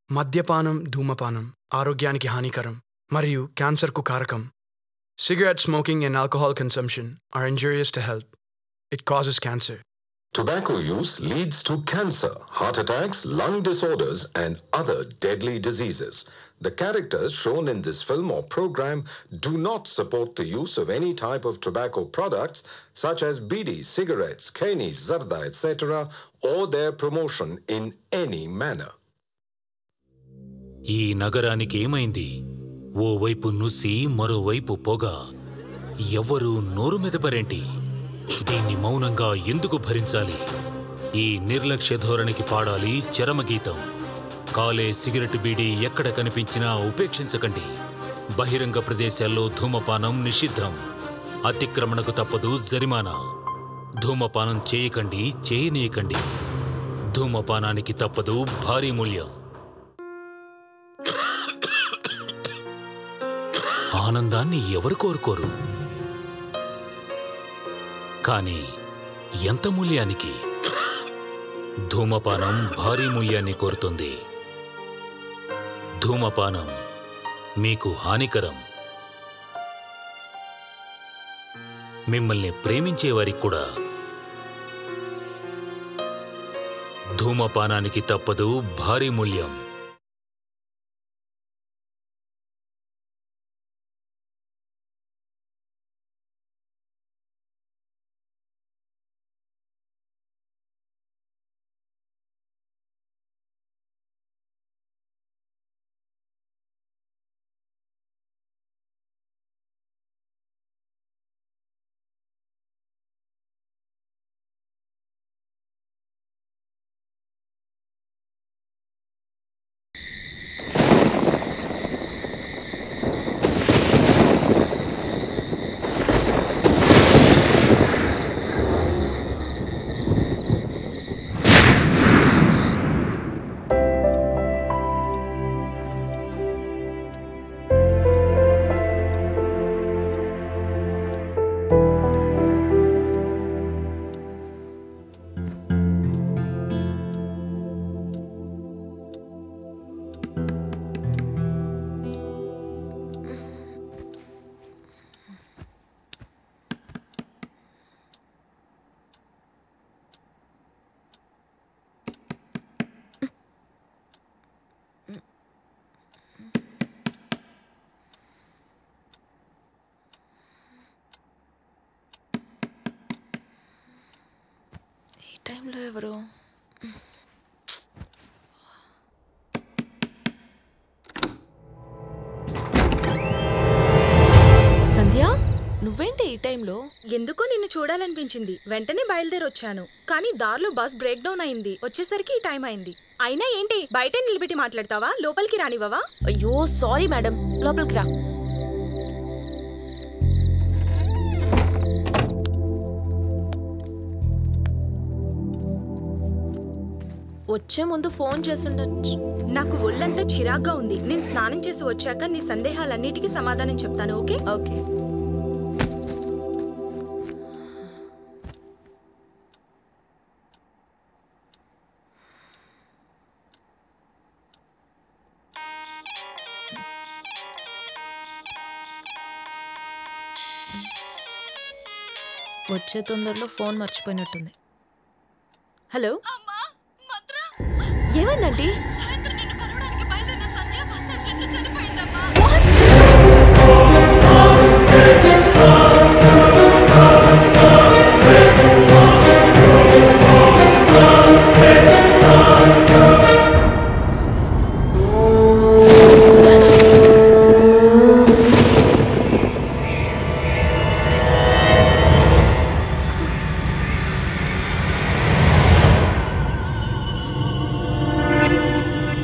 మద్యపానం ధూమపానం ఆరోగ్యానికి హానికరం మరియు క్యాన్సర్కు కారకం Cigarette smoking and alcohol consumption are injurious to health. It causes cancer. Tobacco use leads to cancer, heart attacks, lung disorders, and other deadly diseases. The characters shown in this film or program do not support the use of any type of tobacco products such as bidi, cigarettes, kani, zarda, etc., or their promotion in any manner. ఈ నగరానికి ఏమైంది ఓవైపు నుసి మరోవైపు పొగ ఎవ్వరూ నోరు మెదపరేంటి దీన్ని మౌనంగా ఎందుకు భరించాలి ఈ నిర్లక్ష్య ధోరణికి పాడాలి చరమగీతం కాలే సిగరెట్ బీడీ ఎక్కడ కనిపించినా ఉపేక్షించకండి బహిరంగ ప్రదేశాల్లో ధూమపానం నిషిద్ధం అతిక్రమణకు తప్పదు జరిమానా ధూమపానం చేయకండి చేయనీయకండి ధూమపానానికి తప్పదు భారీ మూల్యం ఆనందాన్ని ఎవరు కోరుకోరు కానీ ఎంత మూల్యానికి ధూమపానం భారీ మూల్యాన్ని కోరుతుంది ధూమపానం మీకు హానికరం మిమ్మల్ని ప్రేమించే వారికి కూడా ధూమపానానికి తప్పదు భారీ మూల్యం ఈ టైంలో ఎవరు సంధ్య నువ్వేంటి ఈ టైంలో ఎందుకో నిన్ను చూడాలనిపించింది వెంటనే బయలుదేరొచ్చాను కానీ దారిలో బస్ బ్రేక్ డౌన్ అయింది వచ్చేసరికి ఈ టైం అయింది అయినా ఏంటి బయట నిలబెట్టి మాట్లాడతావా లోపలికి రానివ్వవా అయ్యో సారీ మేడం లోపలికి రా వచ్చే ముందు ఫోన్ చేసుండొచ్చు నాకు ఒళ్ళంతా చిరాగ్గా ఉంది నేను స్నానం చేసి వచ్చాక నీ సందేహాలన్నిటికీ సమాధానం చెప్తాను ఓకే ఓకే వచ్చే తొందరలో ఫోన్ మర్చిపోయినట్టుంది హలో అమ్మా మద్ర ఏమైందండి సాయంత్రం నిన్ను కలవడానికి బయలుదేరిన సంధ్య బస్ యాక్సిడెంట్ లో చనిపోయిందమ్మా ఆ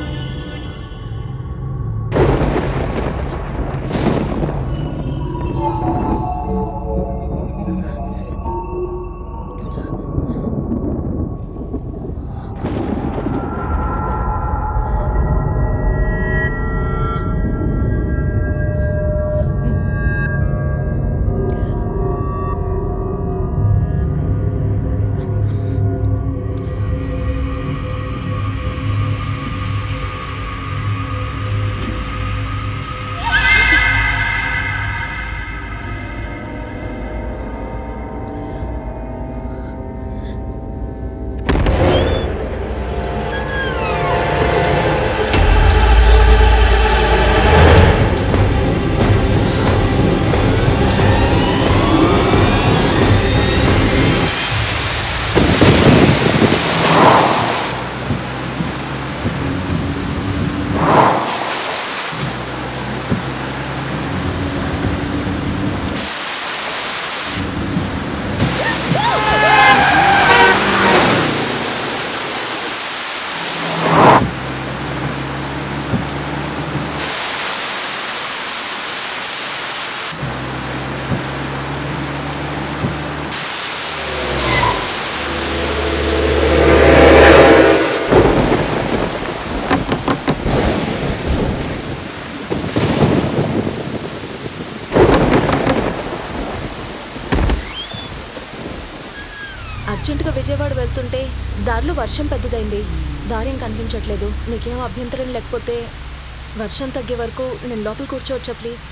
అర్జెంటుగా విజయవాడ వెళ్తుంటే దారిలో వర్షం పెద్దదైంది దారేం కనిపించట్లేదు మీకేం అభ్యంతరం లేకపోతే వర్షం తగ్గే వరకు నేను లోపల కూర్చోవచ్చా ప్లీజ్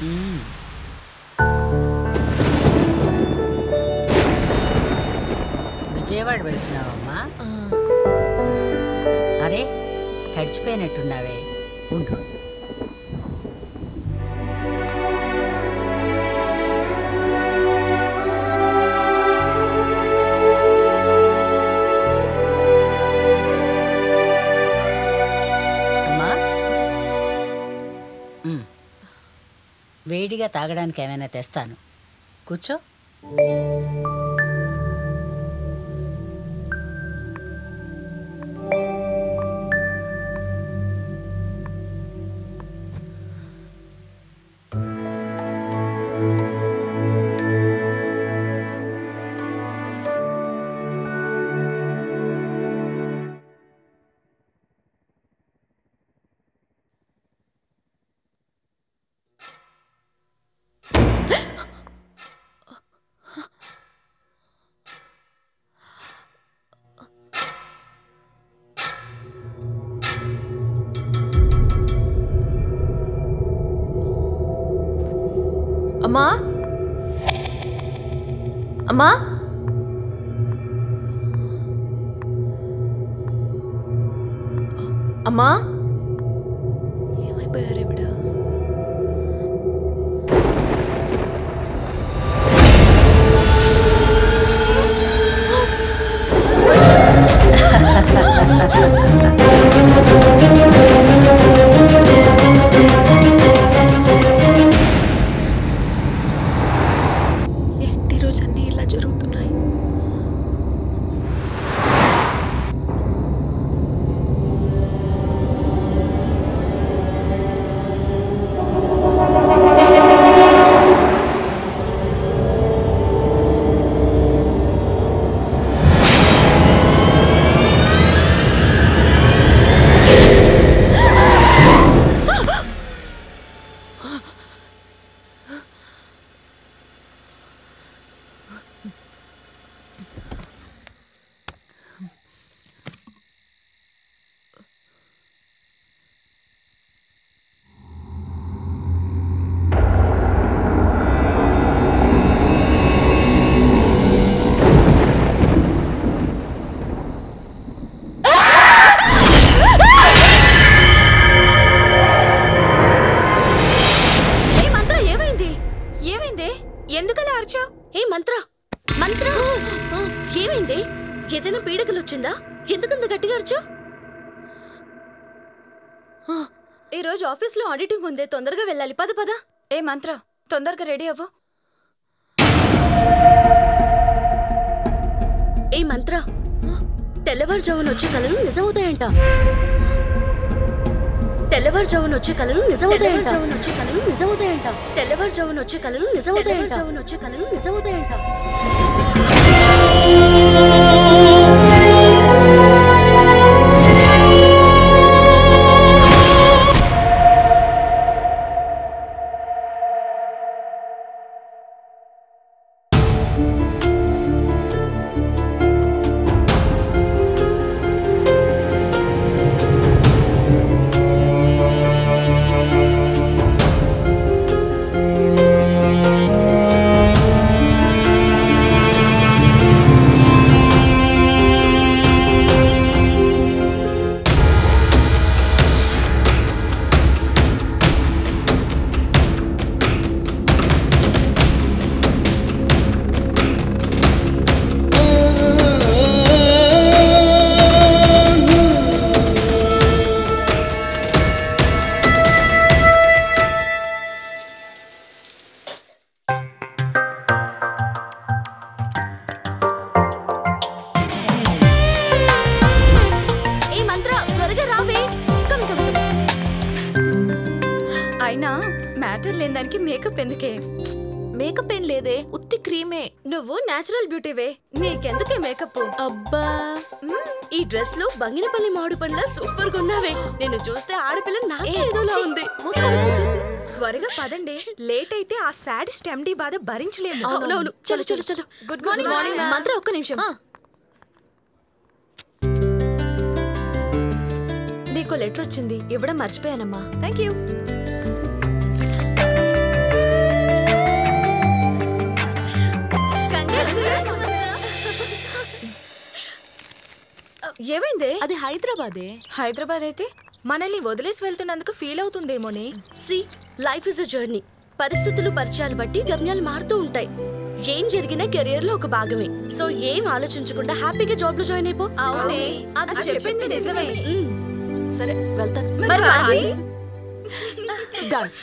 విజయవాడ వెళుతున్నావమ్మా అరే తడిచిపోయినట్టున్నావే ఉండు అమ్మా ఉమ్. వేడిగా తాగడానికి ఏమైనా తెస్తాను కూర్చో అమ్మా అమ్మా అమ్మా ఏమైపోయారు ఇవిడ ఏంటి రోజు అన్నీ ఇలా జరుగుతున్నాయి ఏ మంత్ర ఏమైంది ఏమైంది ఎందుకలా అరిచావు ఏ మంత్ర మంత్ర ఏమైంది ఏదైనా పీడకలు వచ్చిందా ఎందుకంత గట్టిగా అరచు ఈ రోజు ఆఫీస్లో ఆడిటింగ్ ఉంది తొందరగా వెళ్ళాలి పద పద ఏ మంత్ర తొందరగా రెడీ అవ్వు ఏ మంత్ర తెల్లవారుజామున వచ్చే కళలు నిజమవుతాయంట తెల్లవారుజామున వచ్చే కళలు నిజమవుతాయంట తెల్లవారుజామున వచ్చే కళలు నిజమవుతాయంట తెల్లవారుజామున వచ్చే కళలు నిజమవుతాయంట తెల్లవారుజామున వచ్చే కళలు నిజమవుతాయంట ఏ మంత్ర త్వరగా రావే కమ్ కమ్ కమ్. అయినా మ్యాటర్ లేని దానికి మేకప్ ఎందుకే మేకప్ ఏం లేదే ఉత్తి క్రీమే నువ్వు నేచురల్ బ్యూటీవే నీకెందుకే మేకప్ అబ్బా మ్మ్. ఈ డ్రెస్ లో బంగినపల్లి మామిడి పండ్ల సూపర్ గా ఉన్నావే నేను చూస్తే ఆడపిల్ల నాకే ఏదోలా ఉంది త్వరగా పదండి లేట్ అయితే ఆ సాడ్ స్టెమ్డీ బాధ భరించలేము అవునవును చలో చలో చలో గుడ్ మార్నింగ్ మార్నింగ్ మంత్ర ఒక్క నిమిషం నీకు లెటర్ వచ్చింది ఇవ్వడం మర్చిపోయానమ్మా థ్యాంక్ యూ ఏమైంది అది హైదరాబాదే హైదరాబాద్ అయితే మనల్ని వదిలేసి వెళ్తున్నందుకు ఫీల్ అవుతుందేమోనే see life is a journey పరిస్థితులు పరిచయాలు బట్టి గమ్యాలు మారుతూ ఉంటాయి ఏం జరిగినా కెరియర్ లో ఒక భాగమే సో ఏం ఆలోచించకుండా హ్యాపీగా జాబ్ లో జాయిన్ అయిపో అవునే అది చెప్పింది నిజమే సరే వెళ్తాను మరి మాది? Done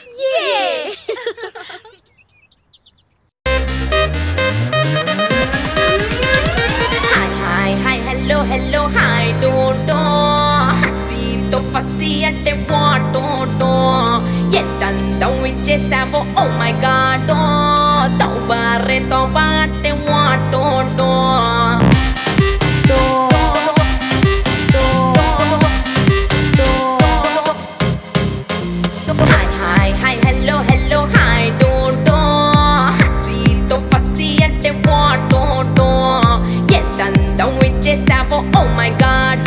Hi, hi, hi, hello, hello, hi, Dodo. హసీతో ఫసి అంటే వాటో ఎంతంతం ఇచ్చేసావో ఓ మై గాడ్ తౌబారే తౌబా అంటే వాటో Hi, hi, hi, hello, hello, hi, Dodo. హసీతో ఫసి అంటే వాటో ఎంతంతం ఇచ్చేసావో ఓ మై గాడ్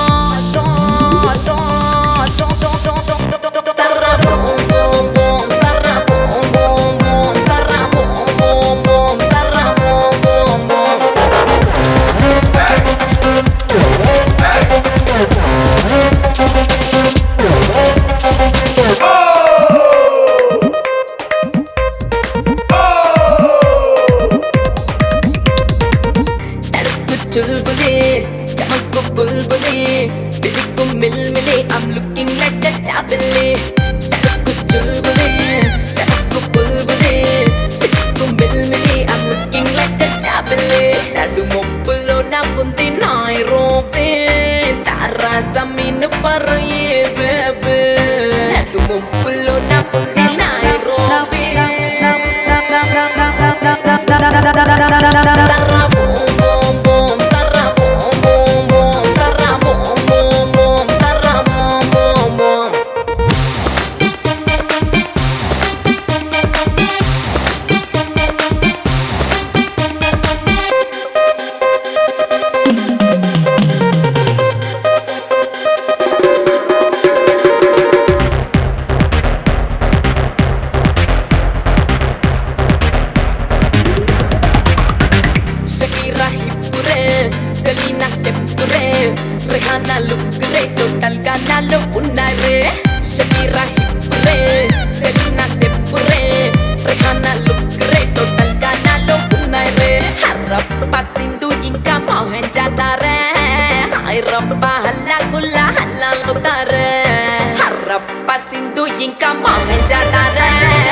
తడుకు చుల్బులే చమకు బుల్బులే పిసిక్కు మిల్మిలే I'm looking like a చాబిలే తడుకు చుల్బులే చమకు బుల్బులే పిసిక్కు మిల్మిలే I'm looking like a చాబిలే నడు మొప్పులో నా ఉంది నాయ్ రోపే తారా జమీన్ పర్ ఏ బేబే నడు మొప్పులో నా ఉంది నాయ్ రోపే Shakira hippure, Selena steppure, Rihanna look great, total ganalo unnare. Shakira hippure, Selena steppure, Rihanna look great, total ganalo unnare. Harappa Sindhu ఇంకా మోహన్ జాతారే హైరప్ప హల్లా గుల్లా హల్లా లోతారే హర్రప్ప సింధు ఇంకా మోహన్ జాతారే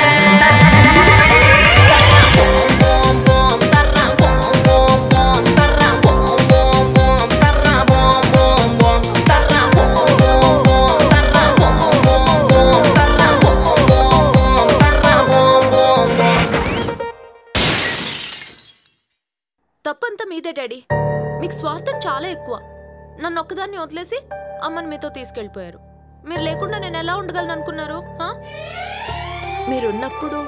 తప్పంతా మీదే డాడీ మీకు స్వార్థం చాలా ఎక్కువ నన్ను ఒక్కదాన్ని వదిలేసి అమ్మని మీతో తీసుకెళ్ళిపోయారు మీరు లేకుండా నేను ఎలా ఉండగలను అనుకున్నారు హా? మీరున్నప్పుడు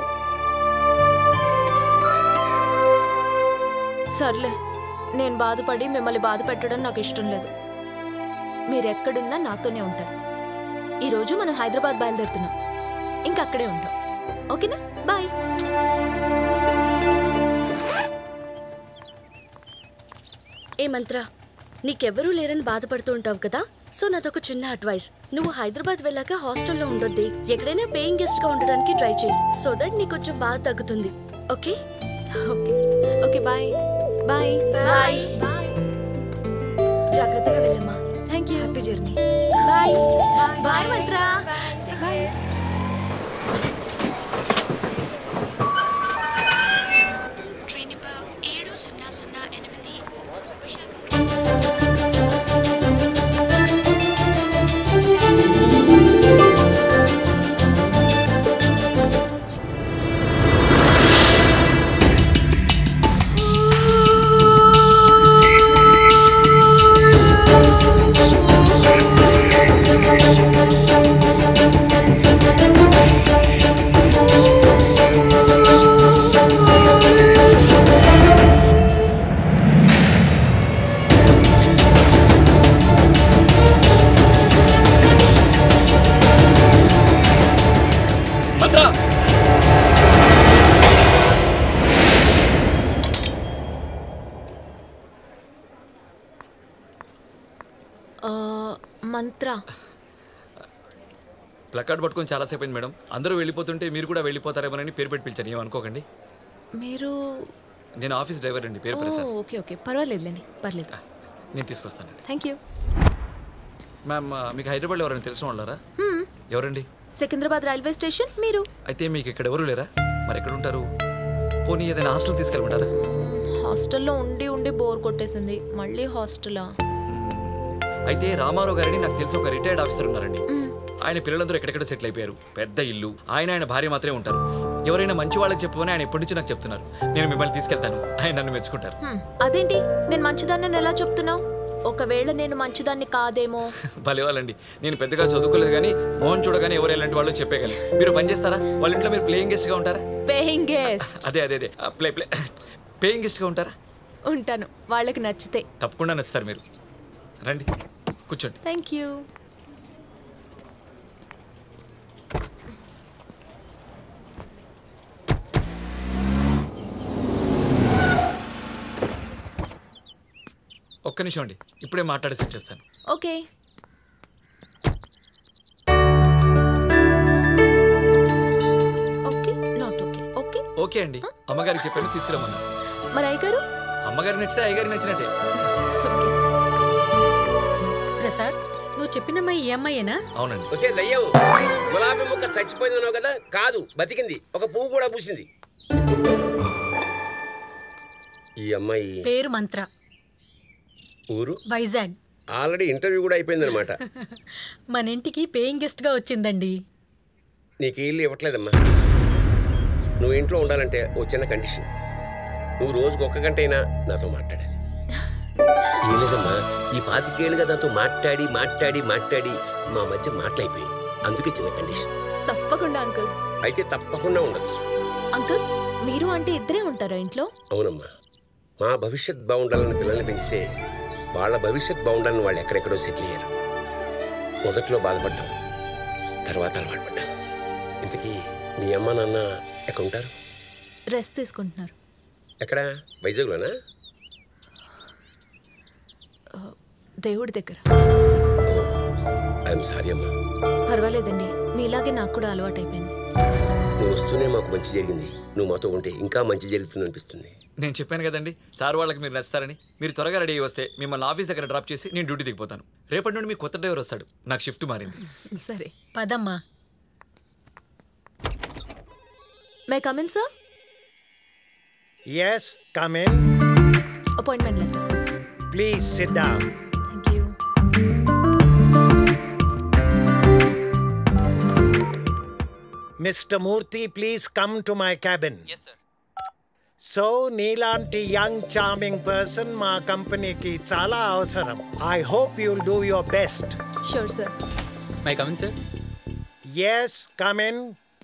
సర్లే నేను బాధపడి మిమ్మల్ని బాధ పెట్టడం నాకు ఇష్టం లేదు మీరు ఎక్కడున్నా నాతోనే ఉంటారు ఈరోజు మనం హైదరాబాద్ బయలుదేరుతున్నాం ఇంకా అక్కడే ఉంటాం ఓకేనా బాయ్ ఏ మంత్ర నీకెవ్వరూ లేరని బాధపడుతూ ఉంటావు కదా సో నాదొక చిన్న అడ్వైస్ నువ్వు హైదరాబాద్ వెళ్ళాక హాస్టల్లో ఉండొద్ది ఎక్కడైనా పేయింగ్ గెస్ట్ గా ఉండడానికి ట్రై చేయి సో దట్ నీకు కొంచెం బాధ తగ్గుతుంది okay okay okay bye bye bye జాగ్రత్తగా వెళ్ళమ్మా thank you happy journey bye bye Mantra bye train number ఏడు సున్నా సున్నా ఎనిమిది Thank ప్లకార్డ్ పట్టుకొని చాలాసేపు అయింది మేడం అందరూ వెళ్ళిపోతుంటే మీరు కూడా వెళ్ళిపోతారేమోనని పేరు పెట్టి పిలిచాను ఏమనుకోకండి మీరు నేను ఆఫీస్ డ్రైవర్ అండి పేరు ఓ, ప్రసాద్ ఓకే ఓకే పర్వాలేదులేండి పర్లేదు నేను తీసుకొస్తానండి థ్యాంక్ యూ మ్యామ్ ఆ, మీకు హైదరాబాద్లో ఎవరైనా తెలిసిన వాళ్ళారా ఎవరండి సికింద్రాబాద్ రైల్వే స్టేషన్ మీరు అయితే మీకు ఇక్కడ ఎవరు లేరా మరి ఎక్కడ ఉంటారు పోనీ ఏదైనా హాస్టల్ తీసుకెళ్ళమంటారా హాస్టల్లో ఉండి ఉండి బోర్ కొట్టేసింది మళ్ళీ హాస్టలా అయితే రామారావు గారిని నాకు తెలిసి ఒక రిటైర్డ్ ఆఫీసర్ ఉన్నారండి ఆయన పిల్లలందరూ ఎక్కడెక్కడ సెటిల్ అయిపోయారు పెద్ద ఇల్లు ఆయన ఆయన భార్య మాత్రమే ఉంటారు ఎవరైనా మంచి వాళ్ళకి చెప్పమని ఆయన ఎప్పటి నుంచి నాకు చెప్తున్నారు నేను మిమ్మల్ని తీసుకెళ్తాను ఆయన నన్ను మెచ్చుకుంటారు హ్మ్, అదేంటి నేను మంచిదాన్ని ఎలా చెప్తున్నావు ఒకవేళ నేను మంచిదాన్ని కాదేమో భలేవాళ్ళండి నేను పెద్దగా చదువుకోలేదు కానీ మోహన్ చూడగానే ఎవరు ఎలాంటి వాళ్ళు చెప్పేయగలరు మీరు పని చేస్తారా వాళ్ళ ఇంట్లో మీరు ప్లేయింగ్ గెస్ట్గా ఉంటారా పేయింగ్ గెస్ట్ అదే అదే అదే ప్లే ప్లే పేయింగ్ గెస్ట్గా ఉంటారా ఉంటాను వాళ్ళకి నచ్చితే తప్పకుండా నచ్చుతారు మీరు రండి కూర్చోండి థ్యాంక్ యూ ఒక్క నిమిషం అండి ఇప్పుడే మాట్లాడేసి వచ్చేస్తాను okay okay not okay okay okay అండి అమ్మగారికి చెప్పాను తీసుకురమ్మన్నా మరి అయ్యగారు అమ్మగారికి నచ్చితే అయ్యగారికి నచ్చినట్టే ప్రసాద్ నువ్వు చెప్పినమ్మా ఈ అమ్మాయేనా అవునండి ఒసే దయ్యవు గులాబీ ముక్క చచ్చిపోయిందన్నావు కదా కాదు బతికింది ఒక పువ్వు కూడా పూసింది ఈ అమ్మాయి పేరు మంత్ర ఊరు వైజాగ్ ఆల్రెడీ ఇంటర్వ్యూ కూడా అయిపోయిందనమాట మన ఇంటికి పేయింగ్ గెస్ట్ గా వచ్చిందండి నీకు ఇల్లు ఇవ్వట్లేదమ్మా నువ్వు ఇంట్లో ఉండాలంటే ఓ చిన్న కండిషన్ నువ్వు రోజుకు ఒక్క గంట అయినా నాతో మాట్లాడాలి ఏం లేదమ్మా ఈ పాతికేళ్ళుగా నాతో మాట్లాడి మాట్లాడి మాట్లాడి మా మధ్య మాటలైపోయాయి అందుకే చిన్న కండిషన్ తప్పకుండా అంకుల్ అయితే తప్పకుండా ఉండొచ్చు అంకుల్ మీరు అంటే ఇద్దరే ఉంటారా ఇంట్లో అవునమ్మా మా భవిష్యత్ బాగుండాలని పిల్లల్ని పెంచితే వాళ్ళ భవిష్యత్ బాగుండాలని వాళ్ళు ఎక్కడెక్కడో సెటిల్ అయ్యారు మొదట్లో బాధపడ్డాం తర్వాత అలవాటు పడ్డాం ఇంతకీ మీ అమ్మ నాన్న ఎక్కడ ఉంటారు రెస్ట్ తీసుకుంటున్నారు ఎక్కడ వైజాగ్లోనా దేవుడి దగ్గర ఐఎమ్ సారీ అమ్మా పర్వాలేదండి మీలాగే నాకు కూడా అలవాటైపోయింది నువ్వు వస్తూనే మాకు మంచి జరిగింది నువ్వు మాతో ఉంటే ఇంకా మంచి జరుగుతుంది అనిపిస్తుంది నేను చెప్పాను కదండి సార్ వాళ్ళకి మీరు నచ్చుతారని మీరు త్వరగా రెడీ అయ్యి వస్తే మిమ్మల్ని ఆఫీస్ దగ్గర డ్రాప్ చేసి నేను డ్యూటీ దిగిపోతాను రేపటి నుండి మీ కొత్త డ్రైవర్ వస్తాడు నాకు షిఫ్ట్ మారింది సరే పదమ్మా may come in sir Yes, come in. Appointment letter Please sit down. Thank you Mr. Murthy, please come to my cabin. Yes, sir. So నీలాంటి యంగ్ చార్మింగ్ పర్సన్ మా కంపెనీకి చాలా అవసరం I hope you'll do your best sure sir may come in sir yes come in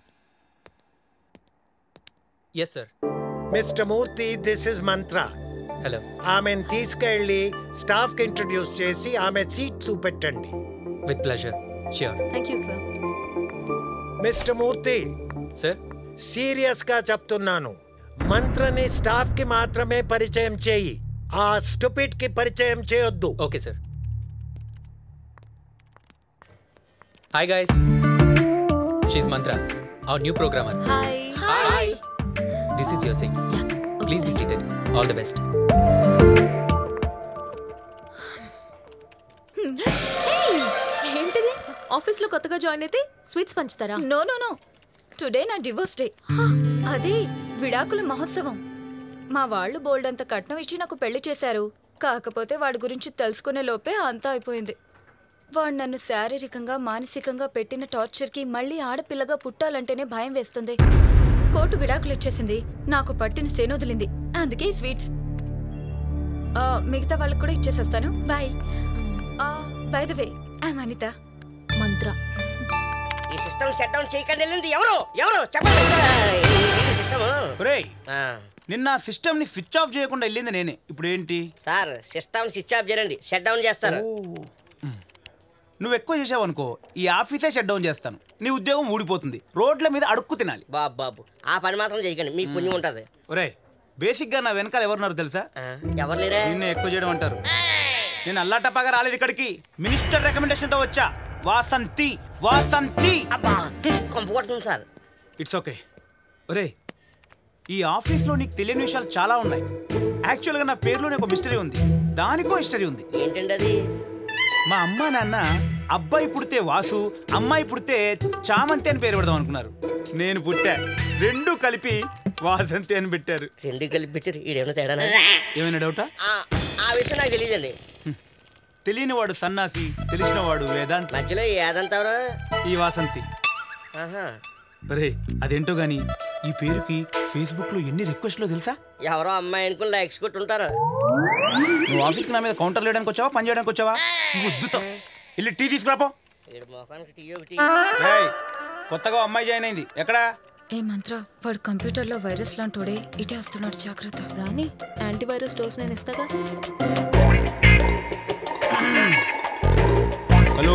yes sir mister Murthy this is Mantra hello ఆమెను తీసుకెళ్ళి స్టాఫ్కి introduce చేసి ఆమె సీట్ చూపెట్టండి with pleasure sure thank you sir mister Murthy sir సీరియస్గా చెప్తున్నాను మంత్రని స్టాఫ్కి మాత్రమే పరిచయం చేయి ఆ స్టూపిడ్కి పరిచయం చేయొద్దు okay sir hi guys she's Mantra our new programmer hi hi this is your seat please be seated all the best ఏంటిది ఆఫీస్లో కొత్తగా జాయిన్ అయితే స్వీట్స్ పంచుతారా నో నో నో టుడే నా డివోర్స్ డే అదే విడాకుల మహోత్సవం మా వాళ్ళు బోల్డ్ అంత కట్నం ఇచ్చి నాకు పెళ్లి చేశారు కాకపోతే వాడి గురించి తెలుసుకునే లోపే అంతా అయిపోయింది వాడు నన్ను శారీరకంగా మానసికంగా పెట్టిన టార్చర్కి మళ్ళీ ఆడపిల్లగా పుట్టాలంటేనే భయం వేస్తుంది కోర్టు విడాకులు ఇచ్చేసింది నాకు పట్టిన సేనొదిలింది అందుకే ఈ స్వీట్స్ ఆ, మిగతా వాళ్ళకి కూడా ఇచ్చేసేస్తాను bye by the way I Anitha Mantra ఈ సిస్టమ్ సెట్ డౌన్ చేయకండి వెళ్ళింది ఎవరు ఎవరు చెప్పండి ఈ సిస్టమ్ ఒరేయ్ నిన్న సిస్టమ్ ని స్విచ్ ఆఫ్ చేయకుండా వెళ్ళింది నేనే ఇప్పుడు ఏంటి సార్ సిస్టమ్ స్విచ్ ఆఫ్ చేయండి షట్ డౌన్ చేస్తారు నువ్వు ఎక్కువ చేసావు అనుకో ఈ ఆఫీసే షట్ డౌన్ చేస్తాను నీ ఉద్యోగం ఊడిపోతుంది రోడ్ల మీద అడుక్కు తినాలి బాబు బాబు ఆ పని మాత్రం చేయకండి మీకు పుణ్యం ఉంటది ఒరే బేసిక్ గా నా వెనకాల ఎవరున్నారు తెలుసా ఎవరు లేరే నిన్ను ఎక్కువ చేయడం అంటారు నేను అల్లాటప్పగా రాలేదు ఇక్కడికి మినిస్టర్ రికమెండేషన్ తో వచ్చా వాసంతి వాసంతి అబ్బా కొంప కొడుతుంది సార్ ఇట్స్ ఓకే ఒరే ఈ ఆఫీస్లో నీకు తెలియని విషయాలు చాలా ఉన్నాయి యాక్చువల్గా నా పేరులోనే ఒక మిస్టరీ ఉంది దానికో హిస్టరీ ఉంది ఏంటండి అది మా అమ్మ నాన్న అబ్బాయి పుడితే వాసు అమ్మాయి పుడితే చామంతి అని పేరు పెడదాం అనుకున్నారు నేను పుట్టా రెండు కలిపి వాసంతి అని పెట్టారు రెండు కలిపి పెట్టారు ఈడేమైనా తేడానా ఏమైనా డౌటా ఆ, ఆ విషయం నాకు తెలియదండి తెలియని వాడు సన్నాసి తెలిసిన వాడు వేదాంత మధ్యలో ఏదంటారు ఈ వాసంతి ఆహా రే అదేంటో గాని ఈ పేరుకి ఫేస్బుక్ లో ఎన్ని రిక్వెస్ట్లో తెలుసా ఎవరో అమ్మాయి అనుకుని లైక్స్ కొట్టుంటారు నువ్వు ఆఫీస్కి నా మీద కౌంటర్ లేయడానికి వచ్చావా పని చేయడానికి వచ్చావా గుద్దుతో వెళ్ళి టీ తీసుకురాపో ఈడ మొఖానికి టీ ఒకటి ఏయ్, కొత్తగా ఓ అమ్మాయి జాయిన్ అయింది ఎక్కడా ఏ మంత్ర వాడు కంప్యూటర్లో వైరస్ లాంటోడే ఇటే వస్తున్నాడు జాగ్రత్త రాని యాంటీవైరస్ డోస్ నేను ఇస్తాగా హలో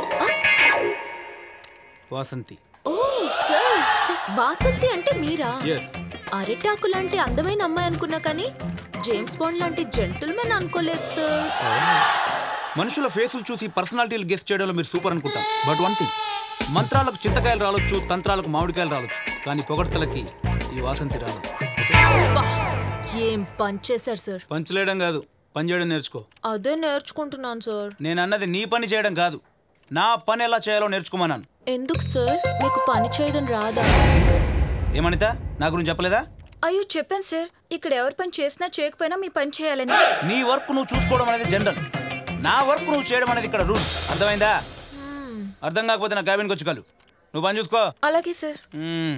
వాసంతి ఓ సార్ వాసంతి అంటే మీరా ఎస్ అరిటాకు లాంటి అందమైన అమ్మాయి అనుకున్నా కానీ జేమ్స్ బాండ్ లాంటి జెంటిల్మెన్ అనుకోలేదు సార్ మనుషుల ఫేసులు చూసి పర్సనాలిటీలు గెస్ట్ చేయడంలో మీరు సూపర్ అనుకుంటాం బట్ వన్ థింగ్ మంత్రాలకు చింతకాయలు రాలొచ్చు తంత్రాలకు మామిడికాయలు రాలొచ్చు కానీ పొగడ్తలకి ఈ వాసంతి రాదు అబ్బా, ఏం పని చేశారు సార్ పంచలేయడం కాదు పని చేయడం నేర్చుకో అదే నేర్చుకుంటున్నాను సార్ నేను అన్నది నీ పని చేయడం కాదు నా పని ఎలా చేయాలో నేర్చుకోమన్నాను ఎందుకు సార్ మీకు పని చేయడం రాదా ఏమనిత నా గురించి చెప్పలేదా అయ్యో చెప్పాను సార్ ఇక్కడ ఎవరి పని చేసినా చేయకపోయినా మీ పని చేయాలని నీ వర్క్ నువ్వు చూసుకోవడం అనేది జనరల్ నా వర్క్ నువ్వు చేయడం అనేది ఇక్కడ రూల్ అర్థమైందా అర్థం కాకపోతే నా క్యాబిన్కి వచ్చి కలు నువ్వు పని చూసుకో అలాగే సార్ మ్మ్.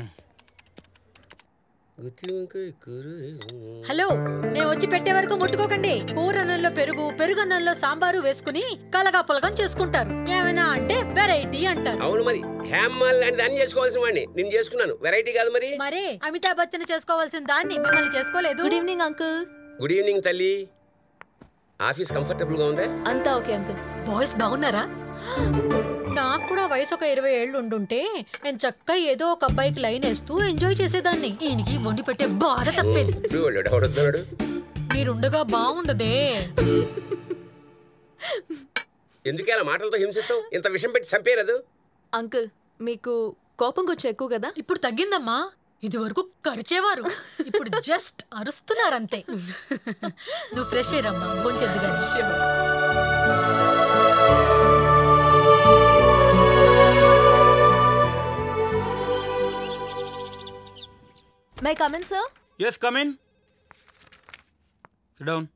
హలో నేను వచ్చి పెట్టే వరకు ముట్టుకోకండి కూర అన్నంలో పెరుగు పెరుగు అన్నంలో సాంబారు వేసుకుని కలగా పులగం చేసుకుంటారు ఏమైనా అంటే వెరైటీ అంటారు అవును మరి హేమ్మాల్ లాంటి దాన్ని చేసుకోవాల్సిన వాడిని నేను చేసుకున్నాను వెరైటీ కాదు మరి మరే అమితాబ్ బచ్చన్ చేసుకోవాల్సిన దాన్ని మిమ్మల్ని చేసుకోలేదు good evening uncle good evening తల్లి ఆఫీస్ కంఫర్టబుల్ గా ఉందా అంతా ఓకే అంకుల్ బాయ్స్ బాగున్నారా నాకు కూడా వయసు ఒక ఇరవై ఏళ్ళు ఉండుంటే నేను చక్కగా ఏదో ఒక అబ్బాయికి లైన్ వేస్తూ ఎంజాయ్ చేసేదాన్ని ఈయనకి వండి పెట్టే బాధ తప్పేది ఇప్పుడు వాళ్ళు ఎవడొస్తున్నాడు మీరుండగా బాగుండదే ఎందుకే అలా మాటలతో హింసిస్తాం ఇంత విషం పెట్టి చంపేరదు అంకుల్ మీకు కోపం కొంచెం ఎక్కువ కదా ఇప్పుడు తగ్గిందమ్మా ఇది వరకు కరిచేవారు ఇప్పుడు జస్ట్ అరుస్తున్నారంతే నువ్వు ఫ్రెష్ అయ్యరమ్మా భోంచెద్దు కానీ may I come in sir yes come in down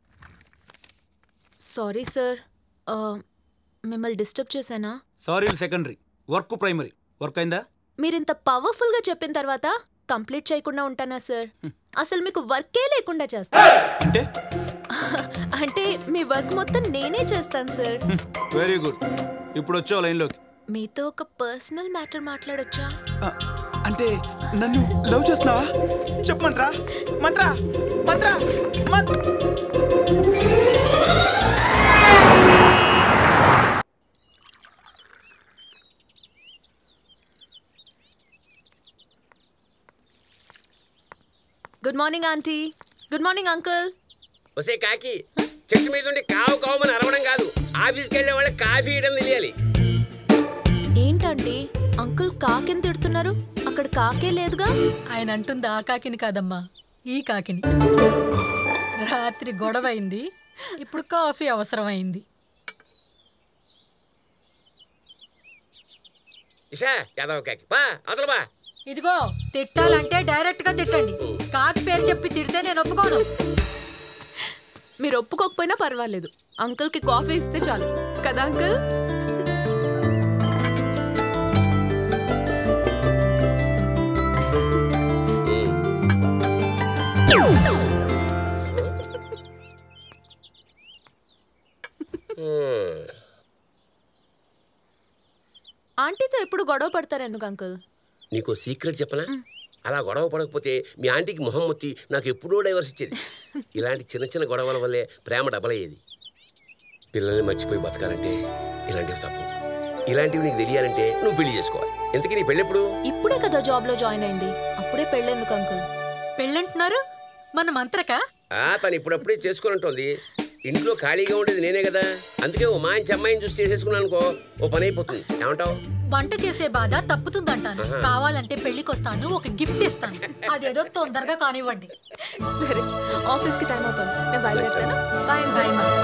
sorry sir మిమ్మల్ని డిస్టర్బ్ చేశానా sorry secondary work primary work అయిందా మీరింత పవర్ఫుల్ గా చెప్పిన తర్వాత కంప్లీట్ చేయకుండా ఉంటానా సార్ అసలు మీకు వర్కే లేకుండా చేస్తా అంటే అంటే మీ వర్క్ మొత్తం నేనే చేస్తాను సార్ వెరీ గుడ్ ఇప్పుడు వచ్చావు లైన్లోకి మీతో ఒక పర్సనల్ మ్యాటర్ మాట్లాడొచ్చా అంటే నన్ను లవ్ చేస్తున్నావా చెప్పు mantra Mantra Mantra Mantra good morning aunty good morning uncle వసే కాకి చెట్టు మీద ఉండి కావు కావమని అరవడం కాదు ఆఫీస్కి వెళ్ళే వాళ్ళకి కాఫీ ఇవ్వడం తెలియాలి ఏంటండి అంకుల్ కాకెన్ తిడుతున్నారు అక్కడ కాకే లేదుగా ఆయన అంటుంది ఆ కాకిని కాదమ్మా ఈ కాకిని రాత్రి గొడవ అయింది ఇప్పుడు కాఫీ అవసరమైంది ఇషా యాదవ్ కాకి బా అతను బా ఇదిగో తిట్టాలంటే డైరెక్ట్ గా తిట్టండి కాకి పేరు చెప్పి తిడితే నేను ఒప్పుకోను మీరు ఒప్పుకోకపోయినా పర్వాలేదు అంకుల్కి కాఫీ ఇస్తే చాలు కదా అంకుల్ ఆంటీతో ఎప్పుడు గొడవ పడతారు ఎందుకు అంకుల్ నీకు సీక్రెట్ చెప్పనా అలా గొడవ పడకపోతే మీ ఆంటీకి మొహం మొత్తి నాకు ఎప్పుడో డైవర్స్ ఇచ్చేది ఇలాంటి చిన్న చిన్న గొడవల వల్లే ప్రేమ డబల్ అయ్యేది పిల్లల్ని మర్చిపోయి బతకాలంటే ఇలాంటివి తప్పు ఇలాంటివి నీకు తెలియాలంటే నువ్వు పెళ్లి చేసుకోవాలి ఎందుకని నీ పెళ్ళి ఎప్పుడు ఇప్పుడే కదా జాబ్ లో జాయిన్ అయింది అప్పుడే పెళ్ళెందుకు అంకుల్ పెళ్ళంటున్నారు మన మంత్రక ఆ తను ఇప్పుడప్పుడే చేసుకోనంటోంది ఇంట్లో ఖాళీగా ఉండేది నేనే కదా అందుకే ఓ మంచి అమ్మాయిని చూసి చేసేసుకున్నాను అనుకో ఓ పని అయిపోతుంది ఏమంటావు వంట చేసే బాధ తప్పుతుందంటాను ఆహా. కావాలంటే పెళ్లికి వస్తాను ఒక గిఫ్ట్ ఇస్తాను అదేదో తొందరగా కానివ్వండి సరే ఆఫీస్కి టైం అవుతుంది నేను బయలుదేరుతాను బాయ్ బాయ్ మా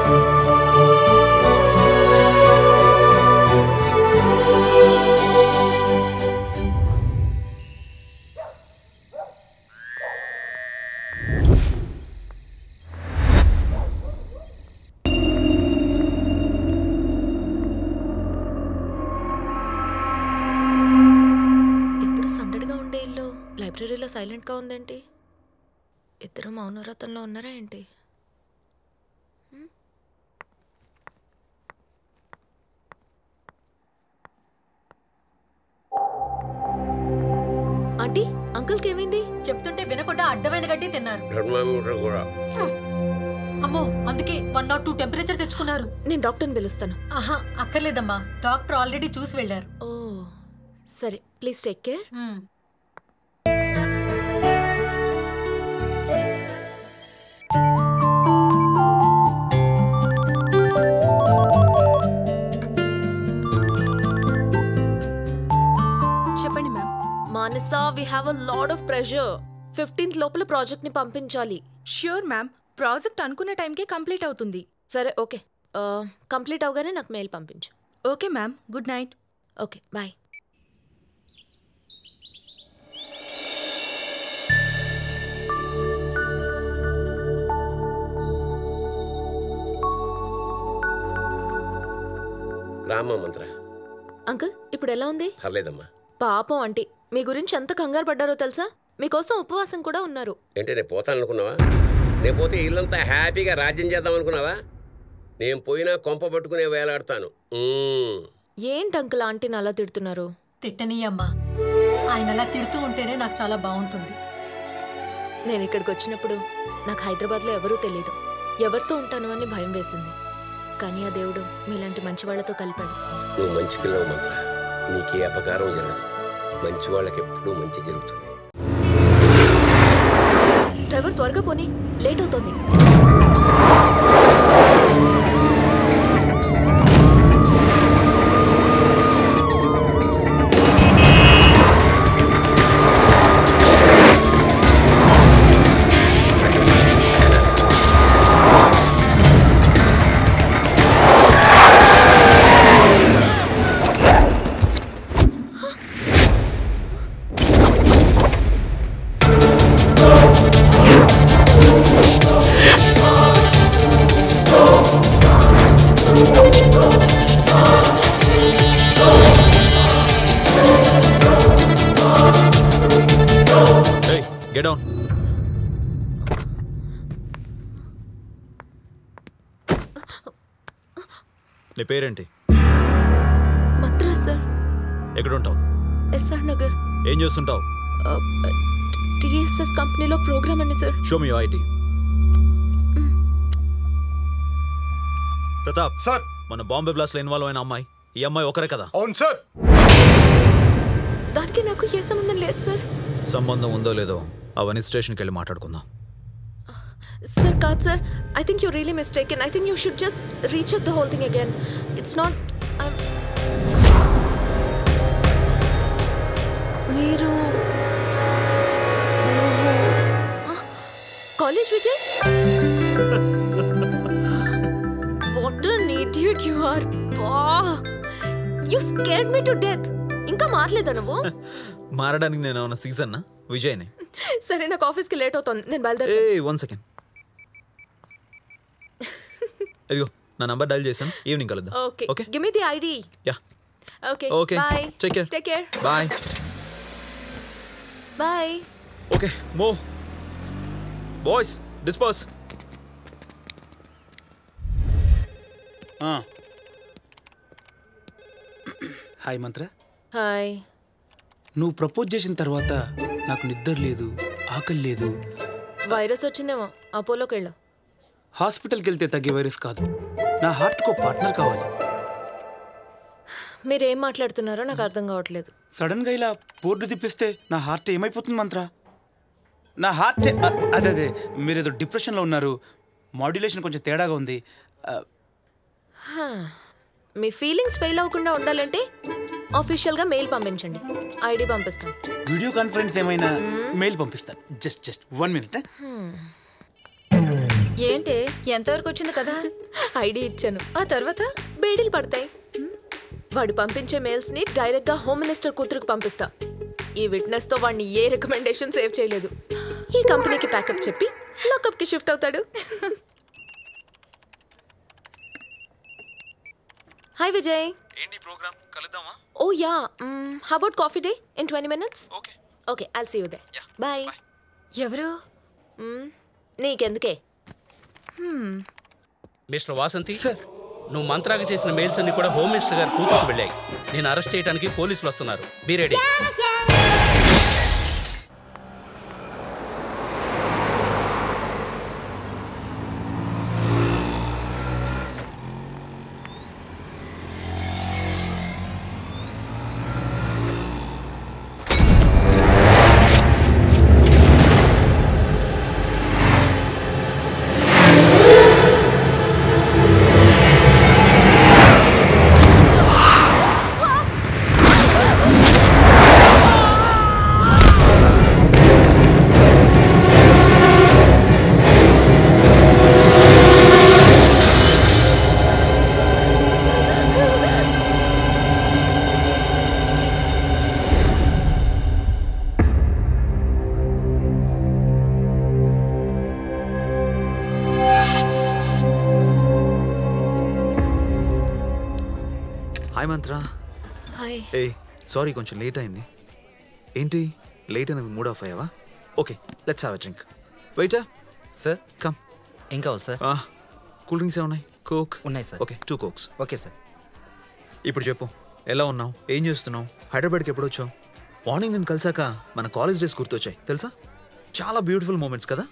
ఎప్పుడు సందడిగా ఉండే ఇల్లు లైబ్రరీలో సైలెంట్గా ఉందేంటి ఇద్దరు మౌనవ్రతంలో ఉన్నారా ఏంటి హ్మ్? ఆంటీ అంకుల్కి ఏమైంది చెప్తుంటే వినకుండా అడ్డమైన గడ్డి తిన్నారు థర్మామీటర్ కూడా అమ్మో అందుకే వన్ నాట్ టూ టెంపరేచర్ తెచ్చుకున్నారు నేను డాక్టర్ని పిలుస్తాను ఆహా అక్కర్లేదమ్మా డాక్టర్ ఆల్రెడీ చూసి వెళ్ళారు ఓ సరే ప్లీజ్ టేక్ కేర్ చెప్పండి ma'am Manasa we have a load of pressure fifteenth లోపల ప్రాజెక్ట్ ని పంపించాలి ష్యూర్ మ్యామ్ ప్రాజెక్ట్ అనుకున్న టైంకే కంప్లీట్ అవుతుంది సరే ఓకే కంప్లీట్ అవగానే నాకు మెయిల్ పంపించు okay ma'am good night okay bye Rama Mantra uncle ఇప్పుడు ఎలా ఉంది పర్లేదమ్మా పాపం ఆంటీ మీ గురించి ఎంత కంగారు పడ్డారో తెలుసా మీకోసం ఉపవాసం కూడా ఉన్నారు ఏంటి నేను పోతాను అనుకున్నావా నేను పోతే ఇల్లంతా హ్యాపీగా రాజ్యం చేద్దాం అనుకున్నావా నేను పోయినా కొంప పట్టుకునే వేలాడతాను మ్మ్. ఏంటి అంకుల్ ఆంటీని అలా తిడుతున్నారు తిట్టనీయమ్మా ఆయన అలా తిడుతూ ఉంటేనే నాకు చాలా బాగుంటుంది నేను ఇక్కడికి వచ్చినప్పుడు నాకు హైదరాబాద్లో ఎవరూ తెలియదు ఎవరితో ఉంటాను అని భయం వేసింది కానీ ఆ దేవుడు మీలాంటి మంచి వాళ్ళతో కలిపాడు నువ్వు మంచి పిల్లవు మంత్ర నీకే అపకారం జరగదు మంచి వాళ్ళకి ఎప్పుడూ మంచి జరుగుతుంది డ్రైవర్ త్వరగా పోనీ లేట్ అవుతుంది గెట్ డౌన్ నీ పేరేంటి మంత్రా సార్ ఎక్కడ ఉంటావు ఎస్ఆర్ నగర్ ఏం చేస్తుంటావు టీఎస్ఎస్ కంపెనీలో ప్రోగ్రామ్ అండి sir show me IT Pratap sir మన బాంబే బ్లాస్ట్ లో ఇన్వాల్వ్ అయిన అమ్మాయి ఈ అమ్మాయి ఒకరే కదా అవును సార్ దానికి నాకు ఏ సంబంధం లేదు సార్ సంబంధం ఉందో లేదో అవన్నీ స్టేషన్కి వెళ్ళి మాట్లాడుకుందాం సార్ కాదు sir I think you really mistaken I think you should just recheck the whole thing again it's not మీరు college Vijay what an idiot you are బా you scared me to death ఇంకా మారలేదా నువ్వు మారడానికి నేను ఏమన్నా సీజన్ విజయ్ని సరే నాకు ఆఫీస్కి లేట్ అవుతుంది నేను బయలుదేరి ఏ వన్ సెకండ్ ఇదిగో నా నంబర్ డైల్ చేశాను ఈవినింగ్ కలుద్దాం okay okay give me the ID ya okay okay bye take care take care bye bye okay మో boys disperse hi Mantra hi నువ్వు ప్రపోజ్ చేసిన తర్వాత నాకు నిద్ర లేదు ఆకలి లేదు వైరస్ వచ్చిందేమో అపోలోకి వెళ్ళు హాస్పిటల్కి వెళ్తే తగ్గే వైరస్ కాదు నా హార్ట్కో పార్ట్నర్ కావాలి మీరేం మాట్లాడుతున్నారో నాకు అర్థం కావట్లేదు సడన్గా ఇలా బోర్డు తిప్పిస్తే నా హార్ట్ ఏమైపోతుంది మంత్ర నా హార్ట్ అదే అదే మీరేదో డిప్రెషన్లో ఉన్నారు మాడ్యులేషన్ కొంచెం తేడాగా ఉంది ఆ, హా. మీ ఫీలింగ్స్ ఫెయిల్ అవ్వకుండా ఉండాలంటే ఆఫీషియల్గా మెయిల్ పంపించండి ఐడి పంపిస్తాను వీడియో కాన్ఫరెన్స్ ఏమైనా మెయిల్ పంపిస్తాను just just one minute hmm. ఏంటి ఎంతవరకు వచ్చింది కదా ఐడి ఇచ్చాను ఆ తర్వాత బేడీలు పడతాయి వాడు పంపించే మెయిల్స్ ని డైరెక్ట్ గా హోమ్ మినిస్టర్ కూతురుకు పంపిస్తా ఈ విట్నెస్ తో వాడిని ఏ రికమెండేషన్ సేవ్ చేయలేదు ఈ కంపెనీకి ప్యాకప్ చెప్పి లాకప్ కి షిఫ్ట్ అవుతాడు హాయ్ విజయ్ ఏంటి ప్రోగ్రామ్ కలుద్దామా oh ya about coffee day in twenty minutes okay okay I'll see you there bye ఎవరు నీకెందుకే మిస్టర్ వాసంతి నువ్వు మంత్రాకి చేసిన మెయిల్స్ అన్ని కూడా హోమ్ మినిస్టర్ గారి కూతురుకు వెళ్ళాయి నేను అరెస్ట్ చేయడానికి పోలీసులు వస్తున్నారు be ready hi Mantra hi ఏ సారీ కొంచెం లేట్ అయింది ఏంటి లేట్ అనేది మూడ్ ఆఫ్ అయ్యావా okay let's have a drink వెయిటా సార్ కమ్ ఏం కావాలి సార్ కూల్ డ్రింక్స్ ఏమున్నాయి కోక్ ఉన్నాయి sir okay two cokes okay sir ఇప్పుడు చెప్పు ఎలా ఉన్నావు ఏం చేస్తున్నావు హైదరాబాద్కి ఎప్పుడు వచ్చావు మార్నింగ్ నేను కలిసాక మన కాలేజ్ డేస్ గుర్తొచ్చాయి తెలుసా చాలా బ్యూటిఫుల్ మూమెంట్స్ కదా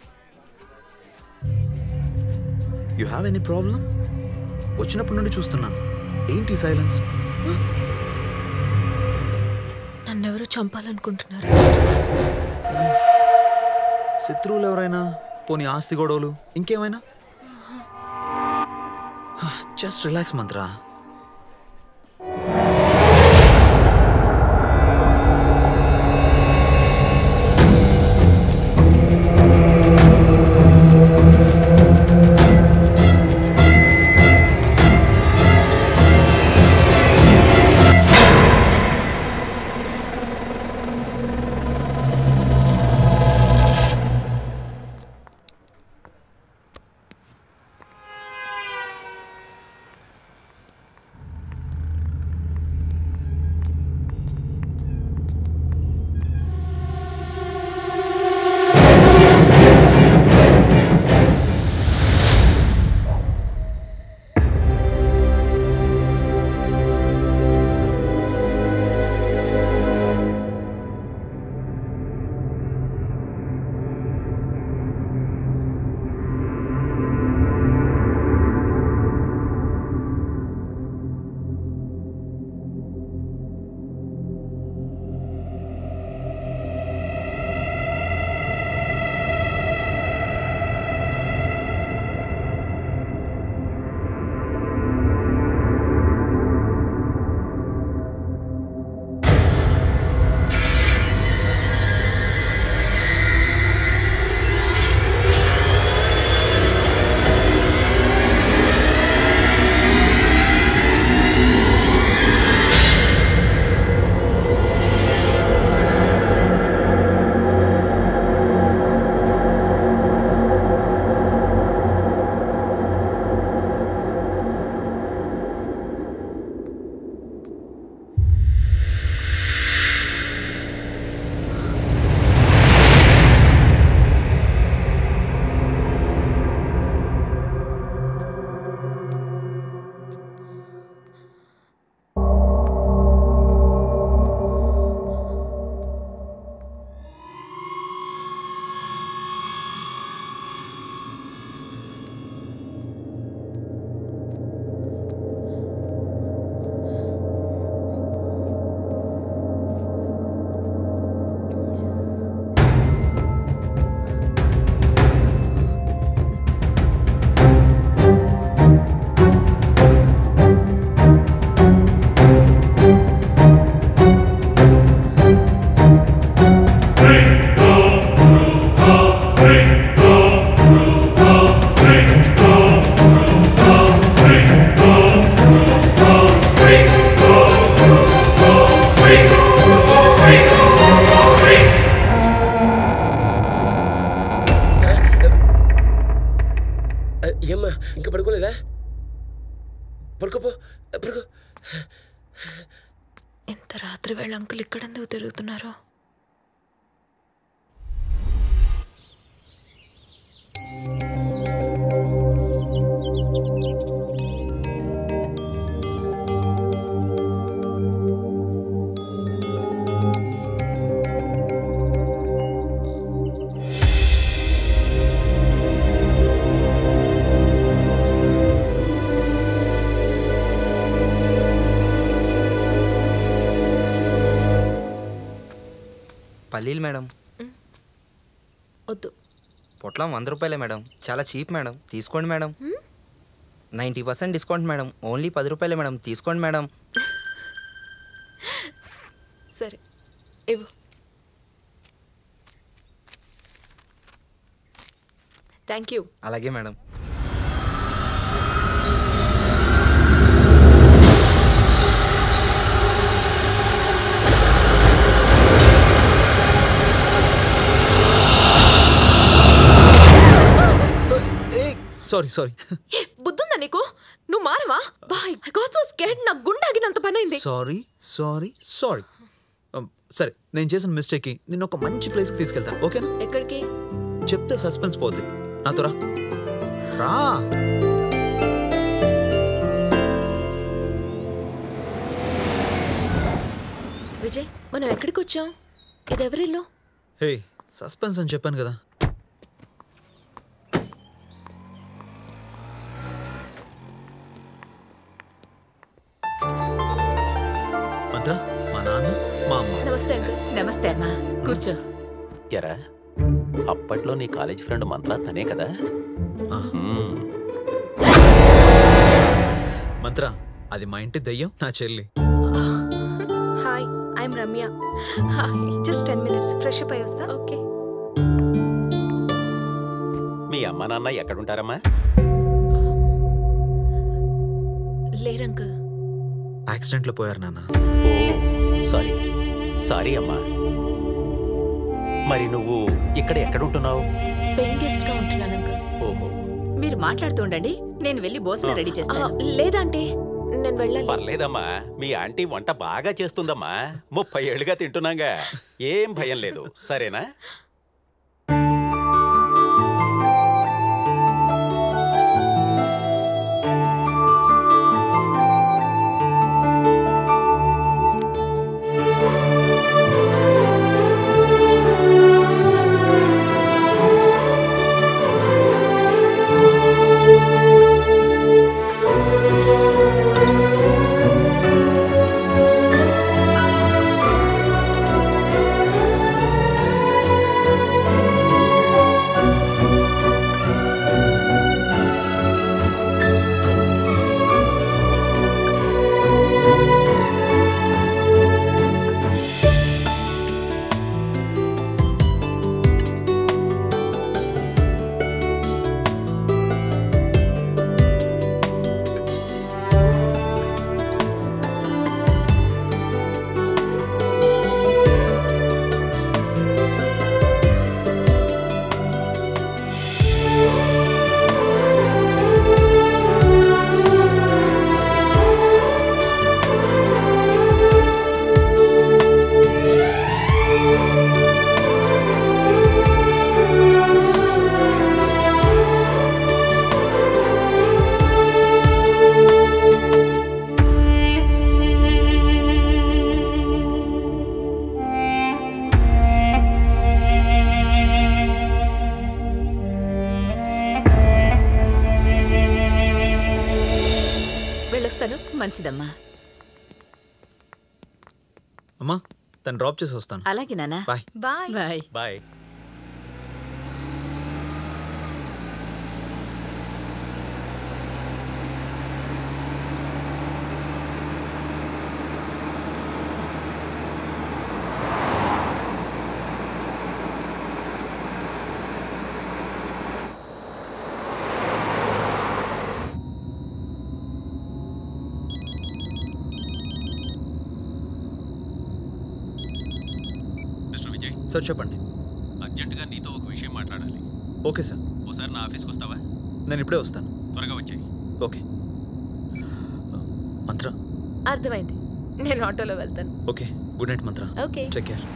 యు హ్యావ్ ఎనీ ప్రాబ్లం వచ్చినప్పటి నుండి చూస్తున్నాను ఏంటి సైలెన్స్ నన్నెవరో చంపాలనుకుంటున్నారు శత్రువులు ఎవరైనా పోనీ ఆస్తి గొడవలు ఇంకేమైనా జస్ట్ రిలాక్స్ మంత్రా ఎందుకు తిరుగుతున్నారు పల్లీలు మేడం వద్దు పొట్లం వంద రూపాయలే మేడం చాలా చీప్ మేడం తీసుకోండి madam ninety percent discount madam only పది రూపాయలే మేడం తీసుకోండి మేడం సరే ఇవ్వు థ్యాంక్ యూ అలాగే మేడం సారీ సారీ ఏ బుద్ధుందా నీకు నువ్వు మారవా boy I got so scared నా గుండె ఆగినంత పని అయింది సారీ సారీ సారీ సరే నేను చేసిన మిస్టేక్కి నిన్ను ఒక మంచి ప్లేస్కి తీసుకెళ్తాను ఓకేనా ఎక్కడికి చెప్తే సస్పెన్స్ పోద్ది నాతో రా రా విజయ్ మనం ఎక్కడికి వచ్చాం ఇది ఎవరిల్లు హే సస్పెన్స్ అని చెప్పాను కదా మంత్ర మా నాన్న మా అమ్మ నమస్తే అంకుల్ నమస్తే అమ్మా కూర్చో ఎరా అప్పట్లో నీ కాలేజ్ ఫ్రెండ్ మంత్ర తనే కదా మ్మ్. మంత్ర అది మా ఇంటి దయ్యం నా చెల్లి hi I'm Ramya hi just ten minutes fresh up అయి వస్తా ఓకే మీ అమ్మ నాన్న ఎక్కడుంటారమ్మా లేరంకుల్ యాక్సిడెంట్లో పోయారు నాన్న ఓ సారీ సారీ అమ్మా మరి నువ్వు ఇక్కడ ఎక్కడుంటున్నావు పెయిన్ గెస్ట్ గా ఉంటున్నాను అంకుల్ ఓహో మీరు మాట్లాడుతూ ఉండండి నేను వెళ్ళి భోజనం రెడీ చేస్తాను లేదంటే నేను వెళ్ళాలి పర్లేదమ్మా మీ ఆంటీ వంట బాగా చేస్తుందమ్మా ముప్పై ఏళ్ళుగా తింటున్నాగా ఏం భయం లేదు సరేనా వెళ్ళొస్తాను మంచిదమ్మా అమ్మా తను డ్రాప్ చేసి వస్తాను అలాగే నాన్న bye bye bye bye mister Vijay sir చెప్పండి అర్జెంటుగా నీతో ఒక విషయం మాట్లాడాలి ఓకే సార్ ఓసారి నా ఆఫీస్కి వస్తావా నేను ఇప్పుడే వస్తాను త్వరగా వచ్చాయి ఓకే మంత్ర అర్థమైంది నేను ఆటోలో వెళ్తాను okay good night Mantra okay take care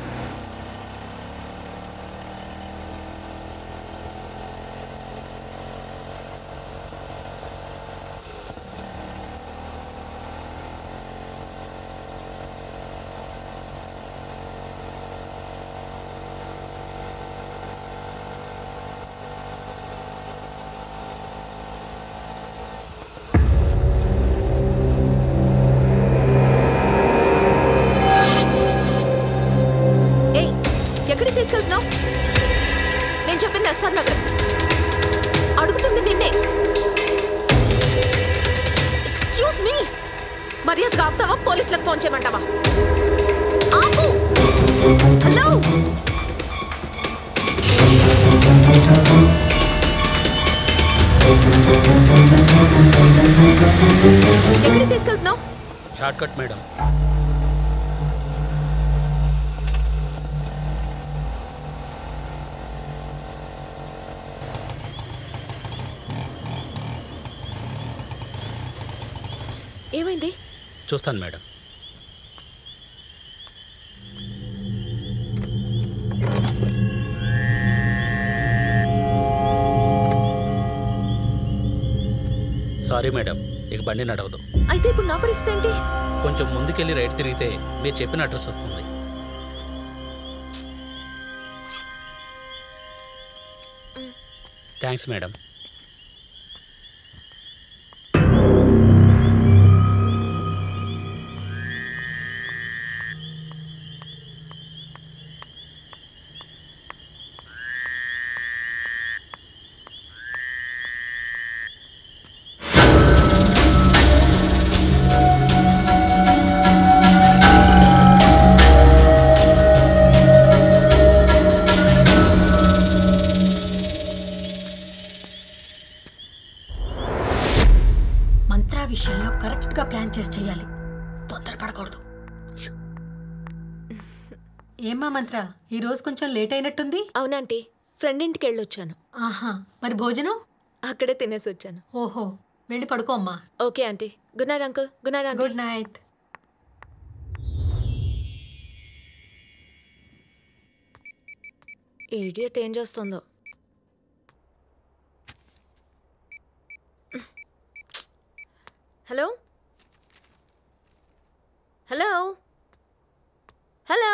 ఏయ్ ఎక్కడికి తీసుకెళ్తున్నావు నేను చెప్పింది ఎస్ఆర్ నగర్ అడుగుతుంది నిన్నే ఎక్స్క్యూజ్ మీ మర్యాద ఆపుతావా పోలీసులకు ఫోన్ చేయమంటావా ఆపు హలో ఎక్కడికి తీసుకెళ్తున్నావు షార్ట్ కట్ మేడం ఏమైంది చూస్తాను మేడం సారీ మేడం ఇక బండి నడవదు అయితే ఇప్పుడు నా పరిస్థితి ఏంటి కొంచెం ముందుకెళ్ళి రైట్ తిరిగితే మీరు చెప్పిన అడ్రస్ వస్తుంది థ్యాంక్స్ మేడం మంత్రా విషయంలో కరెక్ట్ గా ప్లాన్ చేసి చేయాలి తొందరపడకూడదు ఏమ్మా మంత్ర ఈ రోజు కొంచెం లేట్ అయినట్టుంది అవునంటీ ఫ్రెండ్ ఇంటికి వెళ్ళొచ్చాను ఆహా మరి భోజనం అక్కడే తినేసి వచ్చాను ఓహో వెళ్ళి పడుకో అమ్మా okay aunty good night uncle good night good night idiot ఏం చేస్తుందో హలో హలో హలో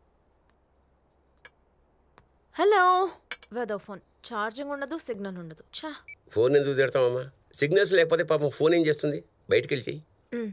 హలో వెదో ఫోన్ ఛార్జింగ్ ఉండదు సిగ్నల్ ఉండదు ఛా ఫోన్ ఎందుకు తిడతామమ్మా సిగ్నల్స్ లేకపోతే పాపం ఫోన్ ఏం చేస్తుంది బయటికి వెళ్ళి చెయ్యి మ్.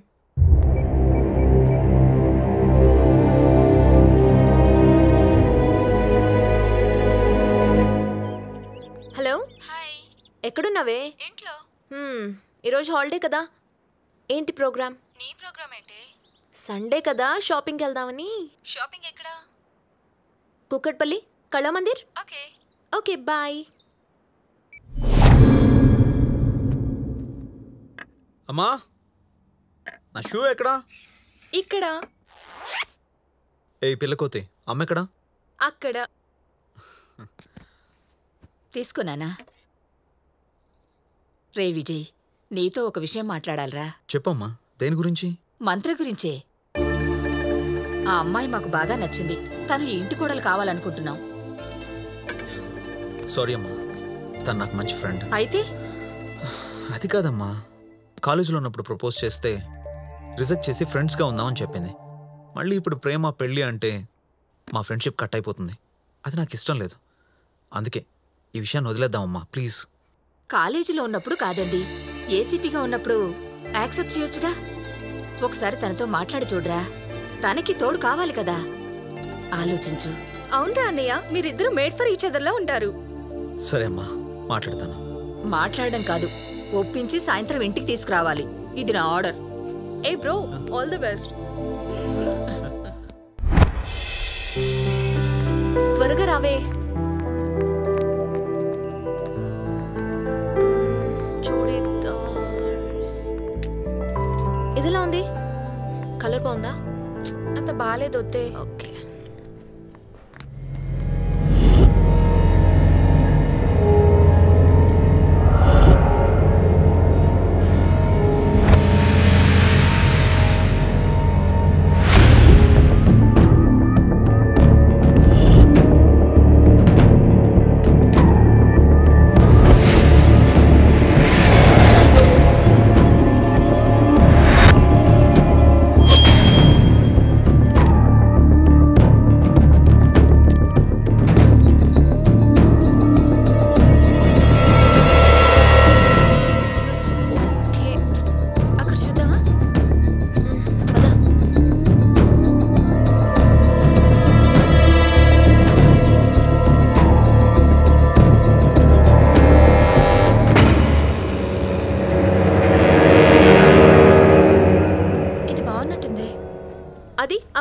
హలో హాయ్ ఎక్కడున్నావే ఇంట్లో హ్మ్, ఈరోజు హాలిడే కదా ఏంటి ప్రోగ్రామ్ నీ ప్రోగ్రామ్ ఏంటి సండే కదా షాపింగ్కి వెళ్దామని షాపింగ్ ఎక్కడా Kukatpally Kalamandir okay okay bye అమ్మా నా షూ ఎక్కడా ఇక్కడ ఏ పిల్లకోతే అమ్మ ఎక్కడా అక్కడ తీసుకున్నానా రే విజయ్ నీతో ఒక విషయం మాట్లాడాలరా చెప్పమ్మా దేని గురించి మంత్ర గురించే ఆ అమ్మాయి మాకు బాగా నచ్చింది తను ఈ ఇంటి కోడలు కావాలనుకుంటున్నాం సారీ అమ్మా తను నాకు మంచి ఫ్రెండ్ అయితే అది కాదమ్మా కాలేజీలో ఉన్నప్పుడు ప్రపోజ్ చేస్తే రిజెక్ట్ చేసి ఫ్రెండ్స్గా ఉందామని చెప్పింది మళ్ళీ ఇప్పుడు ప్రేమ పెళ్ళి అంటే మా ఫ్రెండ్షిప్ కట్ అయిపోతుంది అది నాకు ఇష్టం లేదు అందుకే ఈ విషయాన్ని వదిలేద్దామమ్మా ప్లీజ్ కాలేజీలో ఉన్నప్పుడు కాదండి ఏసీపీగా ఉన్నప్పుడు యాక్సెప్ట్ చేయొచ్చుగా ఒకసారి తనతో మాట్లాడి చూడరా తనకి తోడు కావాలి కదా ఆలోచించు అవునరా అన్నయ్య మీరిద్దరూ మేడ్ ఫర్ ఈచ్ అదర్లా ఉంటారు సరే అమ్మా మాట్లాడతాను మాట్లాడడం కాదు ఒప్పించి సాయంత్రం ఇంటికి తీసుకురావాలి ఇది నా ఆర్డర్ ఏ బ్రో ఆల్ ది బెస్ట్ త్వరగా రావే చూడేద్దాం ఇదిలా ఉంది కలర్ బాగుందా అంత బాగాలేదు వద్దే ఓకే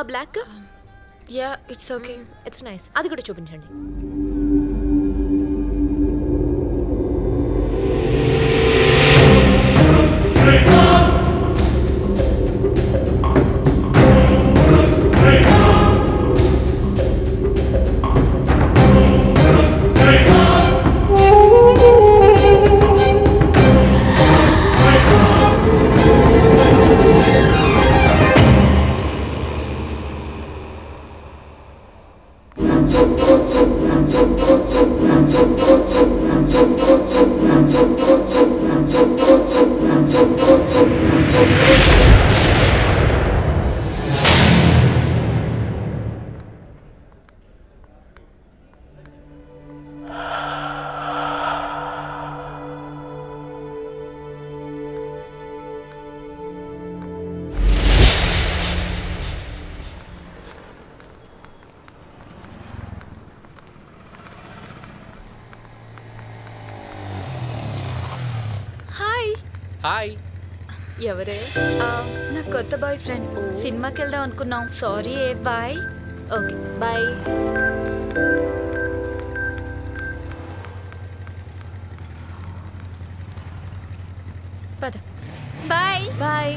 ఆ black ya it's okay it's nice అది కూడా చూపించండి హాయ్ హాయ్ ఎవరే నా కొత్త బాయ్ ఫ్రెండ్ సినిమాకి వెళ్దాం అనుకున్నాం సారీ ఏ బాయ్ ఓకే బాయ్ పద బాయ్ బాయ్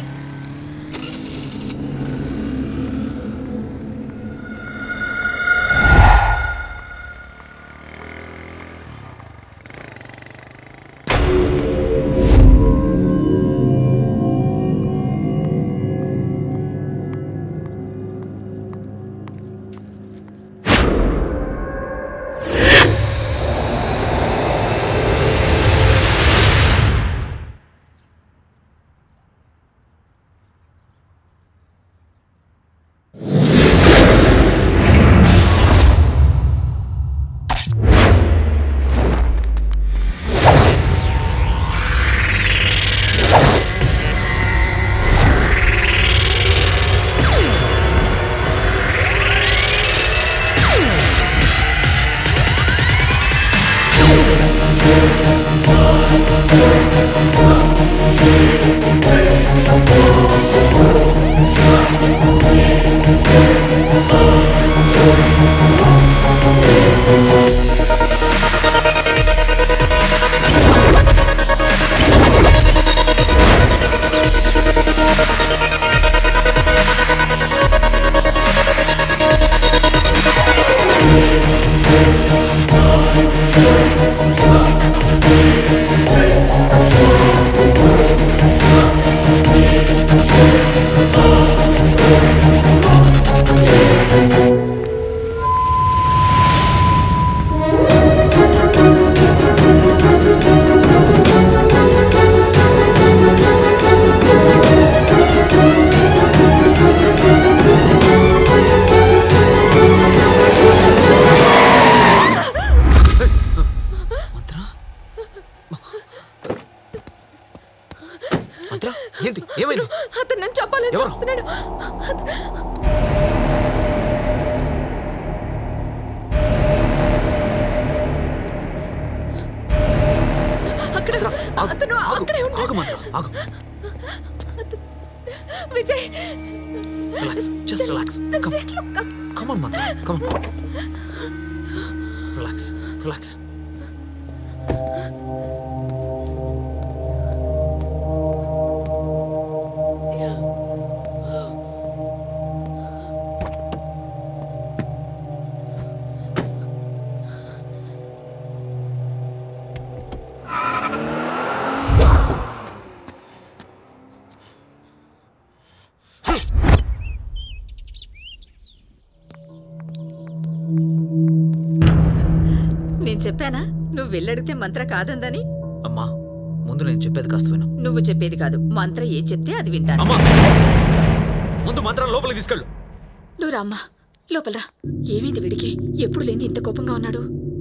మంత్ర ఏంటి ఏమైంది అతను నన్ను చెప్పాలని ఎవరు? చూస్తున్నాడు అక్కడ అతను అక్కడే ఆగు ఉన్నాడు మంత్ర ఆగు విజయ్ రిలాక్స్ జస్ట్ రిలాక్స్ తన చేతిలో క- come on Mantra come on relax relax నేను చెప్పానా నువ్వు వెళ్ళడిగితే మంత్ర కాదందని అమ్మా ముందు నేను చెప్పేది కాస్త విను నువ్వు చెప్పేది కాదు మంత్ర ఏ చెప్తే అది వింటాను అమ్మా ముందు మంత్రం లోపలికి తీసుకెళ్ళు నువ్వు రామ్మా లోపలరా ఏమైంది విడికి ఎప్పుడు లేని ఇంత కోపంగా ఉన్నాడు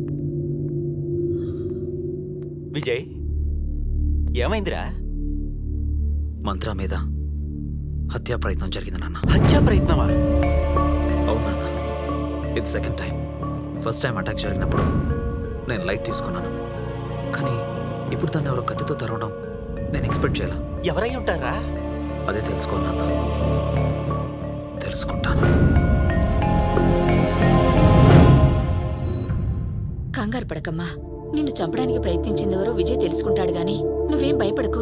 విజయ్ ఏమైందిరా మంత్ర మీద హత్యా ప్రయత్నం జరిగింది నాన్న హత్యా ప్రయత్నమా అవును నాన్న ఇది second time first time attack జరిగినప్పుడు నేను లైట్ తీసుకున్నాను కానీ ఇప్పుడు తను ఎవరో కత్తితో తరవడం నేను ఎక్స్పెక్ట్ చేయాల ఎవరై ఉంటారా అదే తెలుసుకోవాలి నాన్న తెలుసుకుంటాను కంగారు పడకమ్మా నిన్ను చంపడానికి ప్రయత్నించిందెవరో విజయ్ తెలుసుకుంటాడు గాని నువ్వేం భయపడకు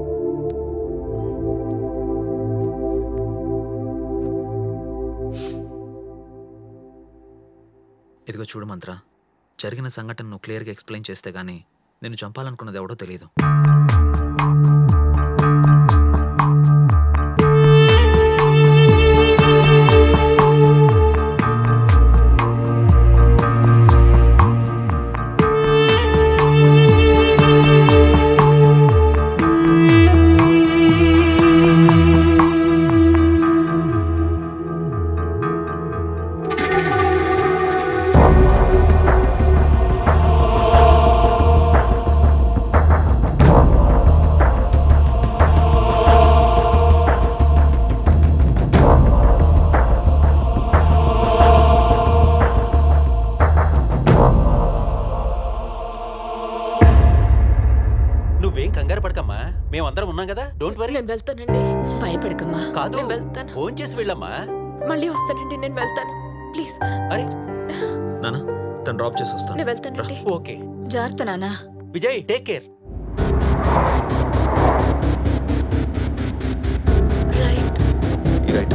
ఇదిగో చూడు మంత్ర జరిగిన సంఘటన నువ్వు క్లియర్గా ఎక్స్ప్లెయిన్ చేస్తే గానీ నేను చంపాలనుకున్నది ఎవడో తెలియదు నువ్వేం కంగారు పడకమ్మా మేమందరం ఉన్నాం కదా డోంట్ వరీ నేను వెళ్తానండి భయపడకమ్మా కాదు నేను వెళ్తాను ఫోన్ చేసి వెళ్ళమ్మా మళ్ళీ వస్తానండి నేను వెళ్తాను ప్లీజ్ అరే నానా తను డ్రాప్ చేసి వస్తాను నేను వెళ్తానండి ఓకే జాగ్రత్త నానా విజయ్ టేక్ కేర్ ఈ రైట్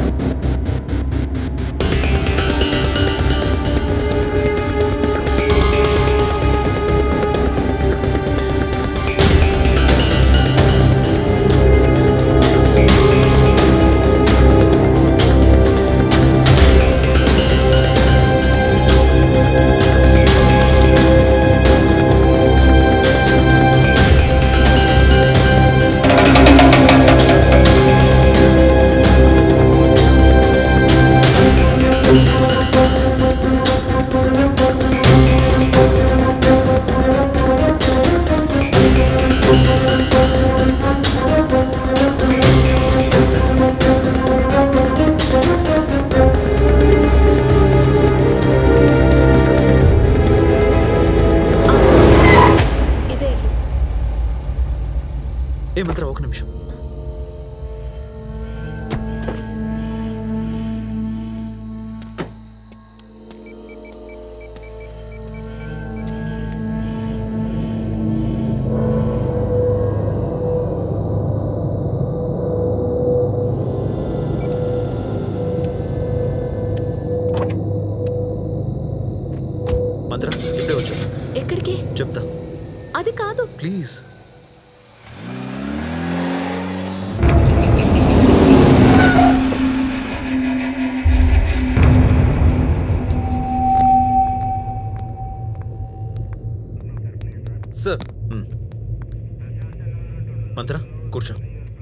ఇదే ఇల్లు ఏ మంత్ర ఒక నిమిషం మంత్ర ఇప్పుడే వచ్చా ఎక్కడికి చెప్తా అది కాదు ప్లీజ్ సార్ మంత్ర కూర్చో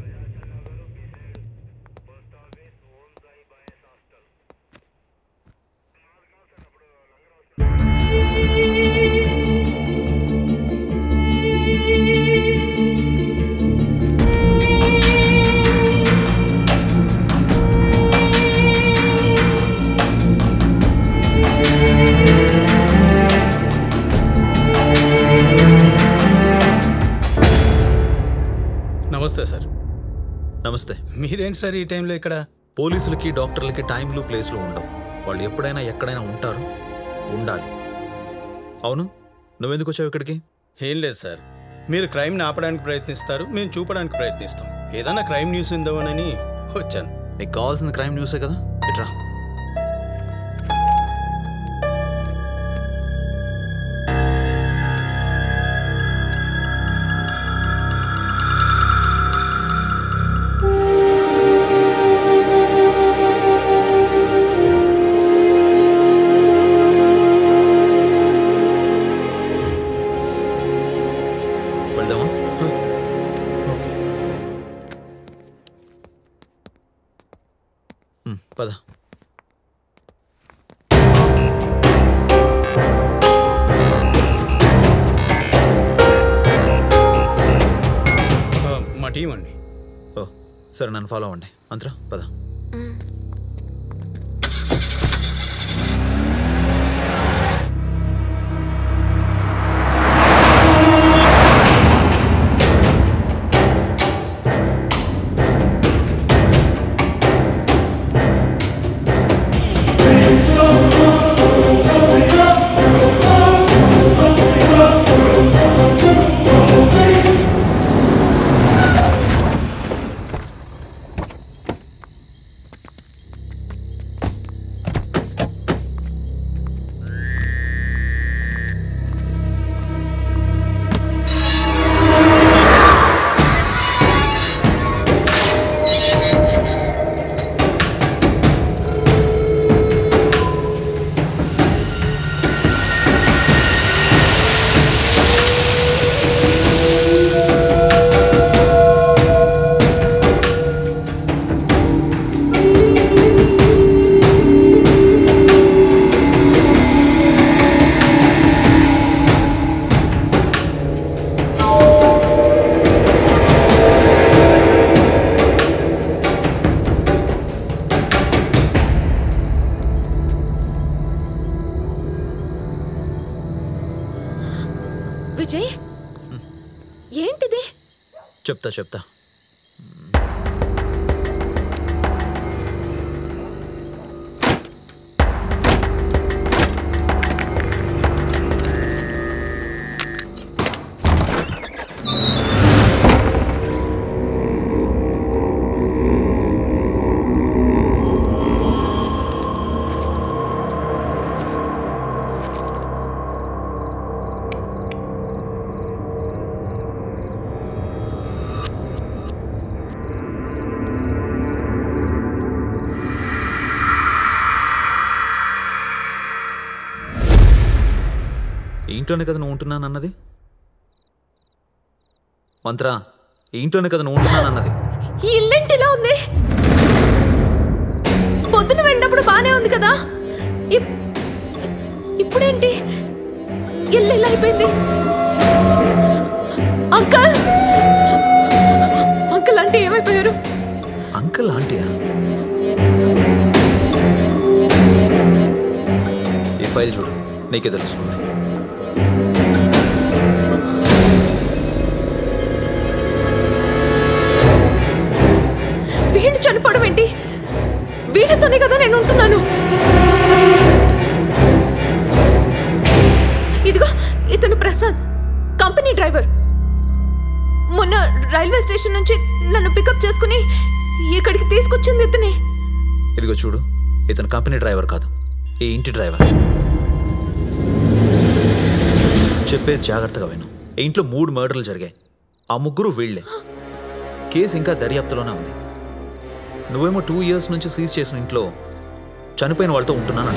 నమస్తే సార్ నమస్తే మీరేంటి సార్ ఈ టైంలో ఇక్కడ పోలీసులకి డాక్టర్లకి టైంలు ప్లేస్లు ఉండవు వాళ్ళు ఎప్పుడైనా ఎక్కడైనా ఉంటారు ఉండాలి అవును నువ్వెందుకు వచ్చావు ఇక్కడికి ఏం లేదు సార్ మీరు క్రైమ్ని ఆపడానికి ప్రయత్నిస్తారు మేము చూపడానికి ప్రయత్నిస్తాం ఏదైనా క్రైమ్ న్యూస్ ఉందామని వచ్చాను నీకు కావాల్సిన క్రైమ్ న్యూసే కదా ఇట్రా వెళ్దామా ఉమ్, పద ఆ, మా టీం అండి ఓ సరే నన్ను ఫాలో అవ్వండి అంతరా పద విజయ్ ఏంటిది చెప్తా చెప్తా ఈ ఇంట్లోనే కదా నువ్వు ఉంటున్నాను అన్నది మంత్రా ఈ ఇంట్లోనే కదా నువ్వు ఉంటున్నాను అన్నది ఈ ఇల్లేంటిలా ఉంది పొద్దున వెళ్ళినప్పుడు బానే ఉంది కదా ఇప్- ఇప్పుడేంటి ఇల్లు ఇలా అయిపోయింది అంకల్ అంకల్ అంటే ఏమైపోయారు అంకుల్ ఆంటీయా ఈ ఫైల్ చూడు నీకే తెలుస్తుంది వీళ్ళు చనిపోవడం ఏంటి వీళ్ళతోనే కదా నేను ఉంటున్నాను ఇదిగో ఇతను ప్రసాద్ కంపెనీ డ్రైవర్ మొన్న రైల్వే స్టేషన్ నుంచి నన్ను పికప్ చేసుకుని ఇక్కడికి తీసుకొచ్చింది ఇతనే ఇదిగో చూడు ఇతను కంపెనీ డ్రైవర్ కాదు ఈ ఇంటి డ్రైవర్ చెప్పేది జాగ్రత్తగా విను ఈ ఇంట్లో మూడు మర్డర్లు జరిగాయి ఆ ముగ్గురు వీళ్ళే కేసు ఇంకా దర్యాప్తులోనే ఉంది నువ్వేమో టూ ఇయర్స్ నుంచి సీజ్ చేసిన ఇంట్లో చనిపోయిన వాళ్ళతో ఉంటున్నానంట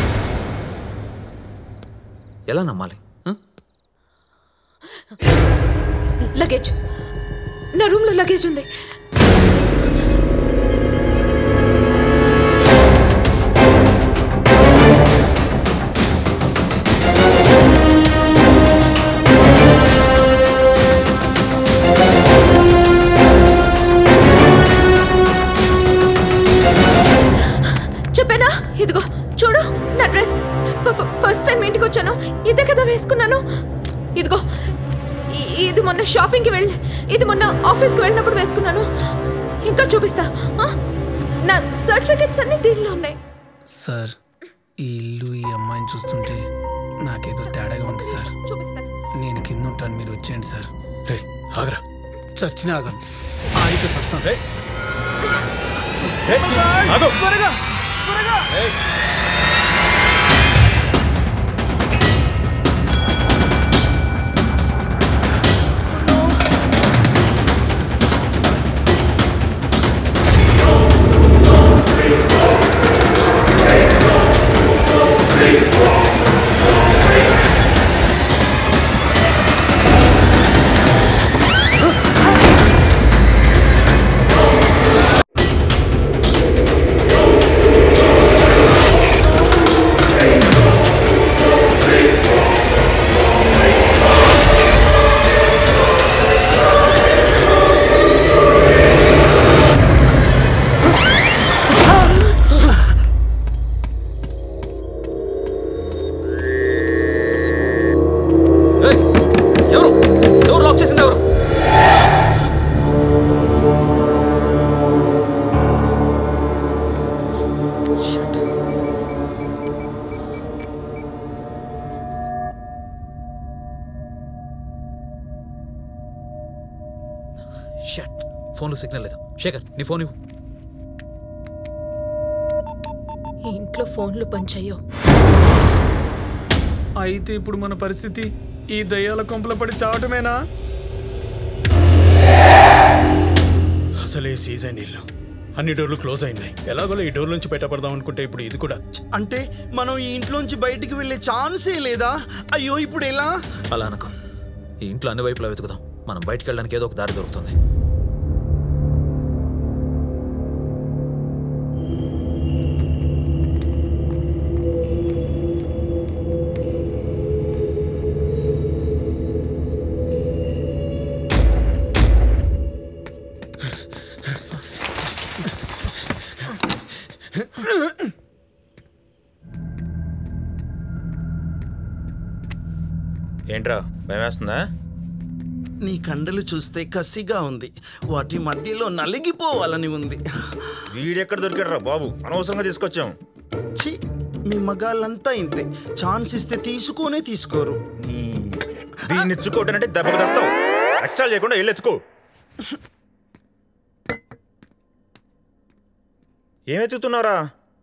ఎలా నమ్మాలి ఆ? లగేజ్ నా రూమ్ లో లగేజ్ ఉంది చెప్పానా ఇదిగో చూడు నా డ్రెస్ ఫ- ఫ- ఫస్ట్ టైం ఇంటికి వచ్చాను ఇదే కదా వేసుకున్నాను ఇదిగో ఇ- ఇది మొన్న షాపింగ్కి వెళ్ళి ఇది మొన్న ఆఫీస్కి వెళ్ళినప్పుడు వేసుకున్నాను ఇంకా చూపిస్తా ఆ? నా సర్టిఫికెట్స్ అన్ని దీనిలో ఉన్నాయి సార్ ఈ ఇల్లు ఈ అమ్మాయిని చూస్తుంటే నాకేదో తేడాగా ఉంది సార్ నేను కింద ఉంటాను మీరు వచ్చేయండి సార్ రే ఆగరా చచ్చిన ఆగం ఆగితే చస్తాను రే త్వరగా ఎవరు డోర్ లాక్ చేసింది ఎవరు షట్ ఫోన్లో సిగ్నల్ లేదు శేఖర్ నీ ఫోన్ ఇవ్వు ఈ ఇంట్లో ఫోన్లు పనిచేయవు అయితే ఇప్పుడు మన పరిస్థితి ఈ దయ్యాల కొంపల పడి చావటమేనా అసలే సీజన్ ఇల్లు అన్ని డోర్లు క్లోజ్ అయినాయి ఎలాగోలా ఈ డోర్ నుంచి బయటపడదాం అనుకుంటే ఇప్పుడు ఇది కూడా అంటే మనం ఈ ఇంట్లోంచి బయటికి వెళ్ళే ఛాన్సే లేదా అయ్యో ఇప్పుడు ఎలా అలా అనుకో ఈ ఇంట్లో అన్ని వైపులా వెతుకుదాం మనం బయటికి వెళ్ళడానికి ఏదో ఒక దారి దొరుకుతుంది ఏంట్రా భయం వేస్తుందా నీ కండలు చూస్తే కసిగా ఉంది వాటి మధ్యలో నలిగిపోవాలని ఉంది వీడెక్కడ దొరికాడు రా బాబు అనవసరంగా తీసుకొచ్చాం ఛీ మీ మగాళ్ళంతా ఇంతే ఛాన్స్ ఇస్తే తీసుకోనే తీసుకోరు దీన్ని ఎత్తుకోవటానంటే దెబ్బకు తెస్తావు ఎక్స్ట్రా చేయకుండా వెళ్ళి ఎత్తుకో ఏమెత్తుతున్నారా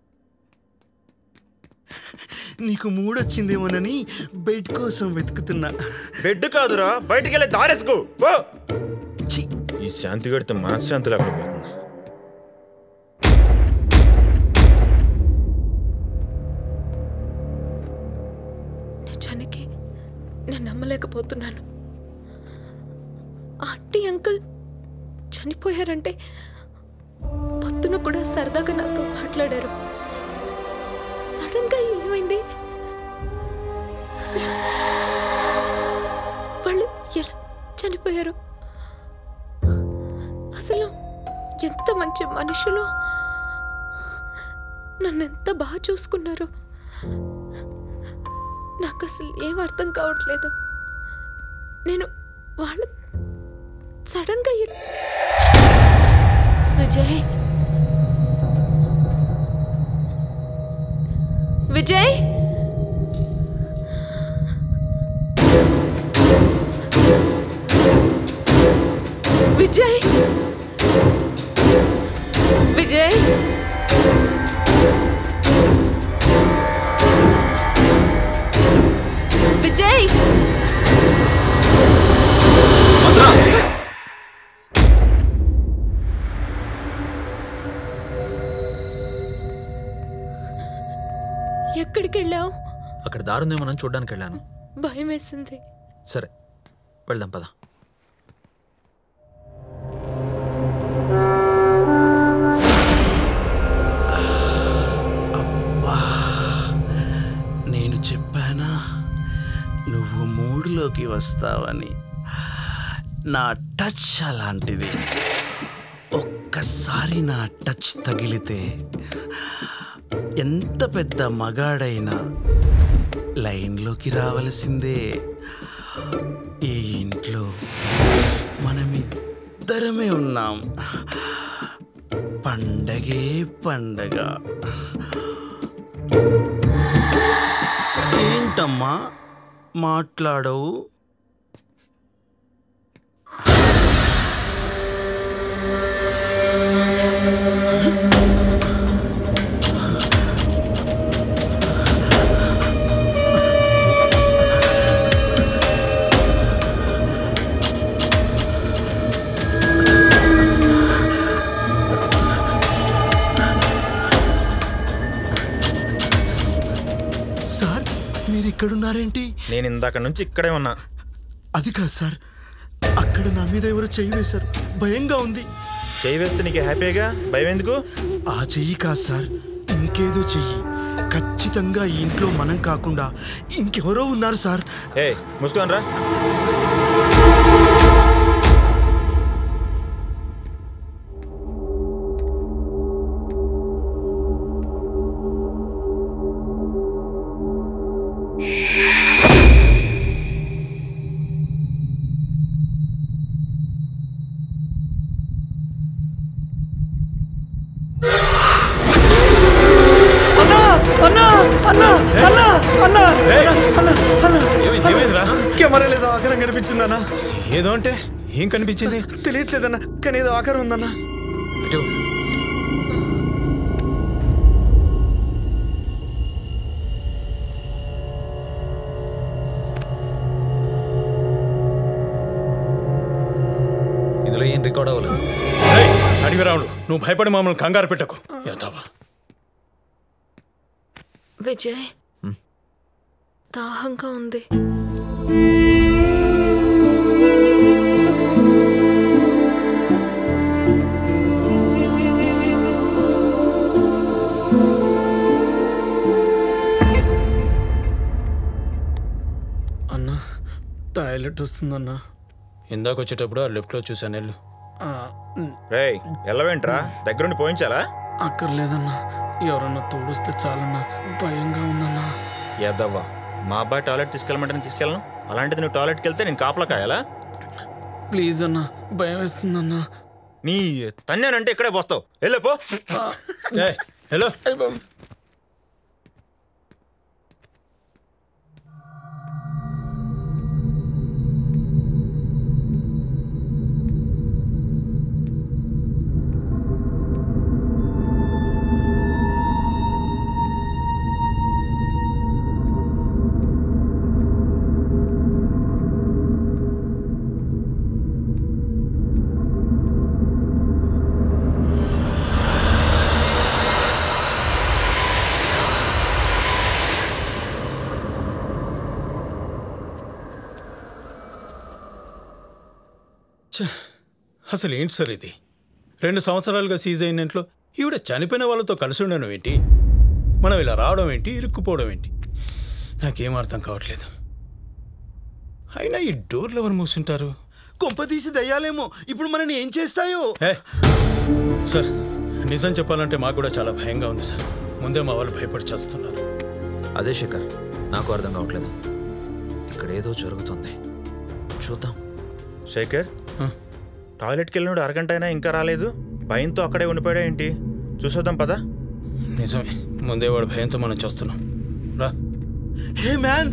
నీకు మూడొచ్చిందేమోనని బెడ్ కోసం వెతుకుతున్నా బెడ్ కాదురా బయటికి వెళ్ళి దారెత్తుకో పో. ఈ శాంతి గడితే మనశ్శాంతి లేకుండా పోతుంది నిజానికి నేను నమ్మలేకపోతున్నాను ఆంటీ అంకుల్ చనిపోయారంటే పొద్దున కూడా సరదాగా నాతో మాట్లాడారు సడన్ గా ఏమైంది అసలు వాళ్ళు ఎలా చనిపోయారు అసలు ఎంత మంచి మనుషులు నన్ను ఎంత బాగా చూసుకున్నారు నాకు అసలు ఏం అర్థం కావట్లేదు నేను వాళ్ళ సడన్ గా ఎ- విజయ్ విజయ్ విజయ్ విజయ్ విజయ్ ఎక్కడికి వెళ్ళావు అక్కడ దారుందేమోనని చూడడానికి వెళ్ళాను భయం వేసింది సరే వెళ్దాం పద నేను చెప్పానా నువ్వు మూడులోకి వస్తావని నా టచ్ అలాంటిది ఒక్కసారి నా టచ్ తగిలితే ఎంత పెద్ద మగాడైనా లైన్లోకి రావలసిందే ఈ ఇంట్లో మనమిద్దరమే ఉన్నాం పండగే పండగ ఏంటమ్మా మాట్లాడవు సార్ మీరు ఇక్కడున్నారేంటి నేను ఇందాక నుంచి ఇక్కడే ఉన్నా అది కాదు సార్ అక్కడ నా మీద ఎవరో చెయ్యి వేశారు భయంగా ఉంది చేయి వేస్తే నీకు హ్యాపీగా భయం ఎందుకు ఆ చెయ్యి కాదు సార్ ఇంకేదో చెయ్యి ఖచ్చితంగా ఈ ఇంట్లో మనం కాకుండా ఇంకెవరో ఉన్నారు సార్ ఏ ముసుకోని రా అన్నా అన్నా అన్నా అన్నా అన్నా అన్నా ఏమైందిరా కెమెరా లేదో ఆకారం కనిపించిందన్నా ఏదో అంటే ఏం కనిపించింది తెలియట్లేదన్నా కానీ ఏదో ఆకారం ఉందన్నా ఇందులో ఏం రికార్డ్ అవ్వలేదు అడిగి రావుడు నువ్వు భయపడి మమ్మల్ని కంగారు పెట్టకు యథావా విజయ్ దాహంగా ఉంది అన్నా టాయిలెట్ వస్తుందన్నా ఇందాక వచ్చేటప్పుడు ఆ లెఫ్ట్లో చూశాను వెళ్ళు రేయ్ ఎల్లవేంట్రా దగ్గరుండి పోయించాలా అక్కర్లేదన్నా ఎవరన్నా తోడుస్తే చాలన్నా భయంగా ఉందన్నా ఎద్దవ్వా మా అబ్బాయి టాయిలెట్ తీసుకెళ్ళమంటే తీసుకెళ్ళను అలాంటిది నువ్వు టాయిలెట్కి వెళ్తే నేను కాపలా కాయాలా ప్లీజ్ అన్న భయం వేస్తుందన్నా నీ తన్నానంటే ఇక్కడే పోస్తావు వెళ్ళే పో హలో ఛ, అసలు ఏంటి సార్ ఇది రెండు సంవత్సరాలుగా సీజ్ అయిన ఇంట్లో ఈవిడ చనిపోయిన వాళ్ళతో కలిసి ఉండడం ఏంటి మనం ఇలా రావడం ఏంటి ఇరుక్కుపోవడం ఏంటి నాకేం అర్థం కావట్లేదు అయినా ఈ డోర్లు ఎవరు మూసుంటారు కొంప తీసి దయ్యాలేమో ఇప్పుడు మనని ఏం చేస్తాయో ఏ సార్ నిజం చెప్పాలంటే మాకు కూడా చాలా భయంగా ఉంది సార్ ముందే మా వాళ్ళు భయపడి చేస్తున్నారు అదే శేఖర్ నాకు అర్థం కావట్లేదు ఇక్కడ ఏదో జరుగుతుంది చూద్దాం శేఖర్ టాయిలెట్కి వెళ్ళినప్పుడు అరగంట అయినా ఇంకా రాలేదు భయంతో అక్కడే ఉండిపోయాడా ఏంటి చూసొద్దాం పదా నిజమే ముందే వాడు భయంతో మనం చేస్తున్నాం రా హే మ్యాన్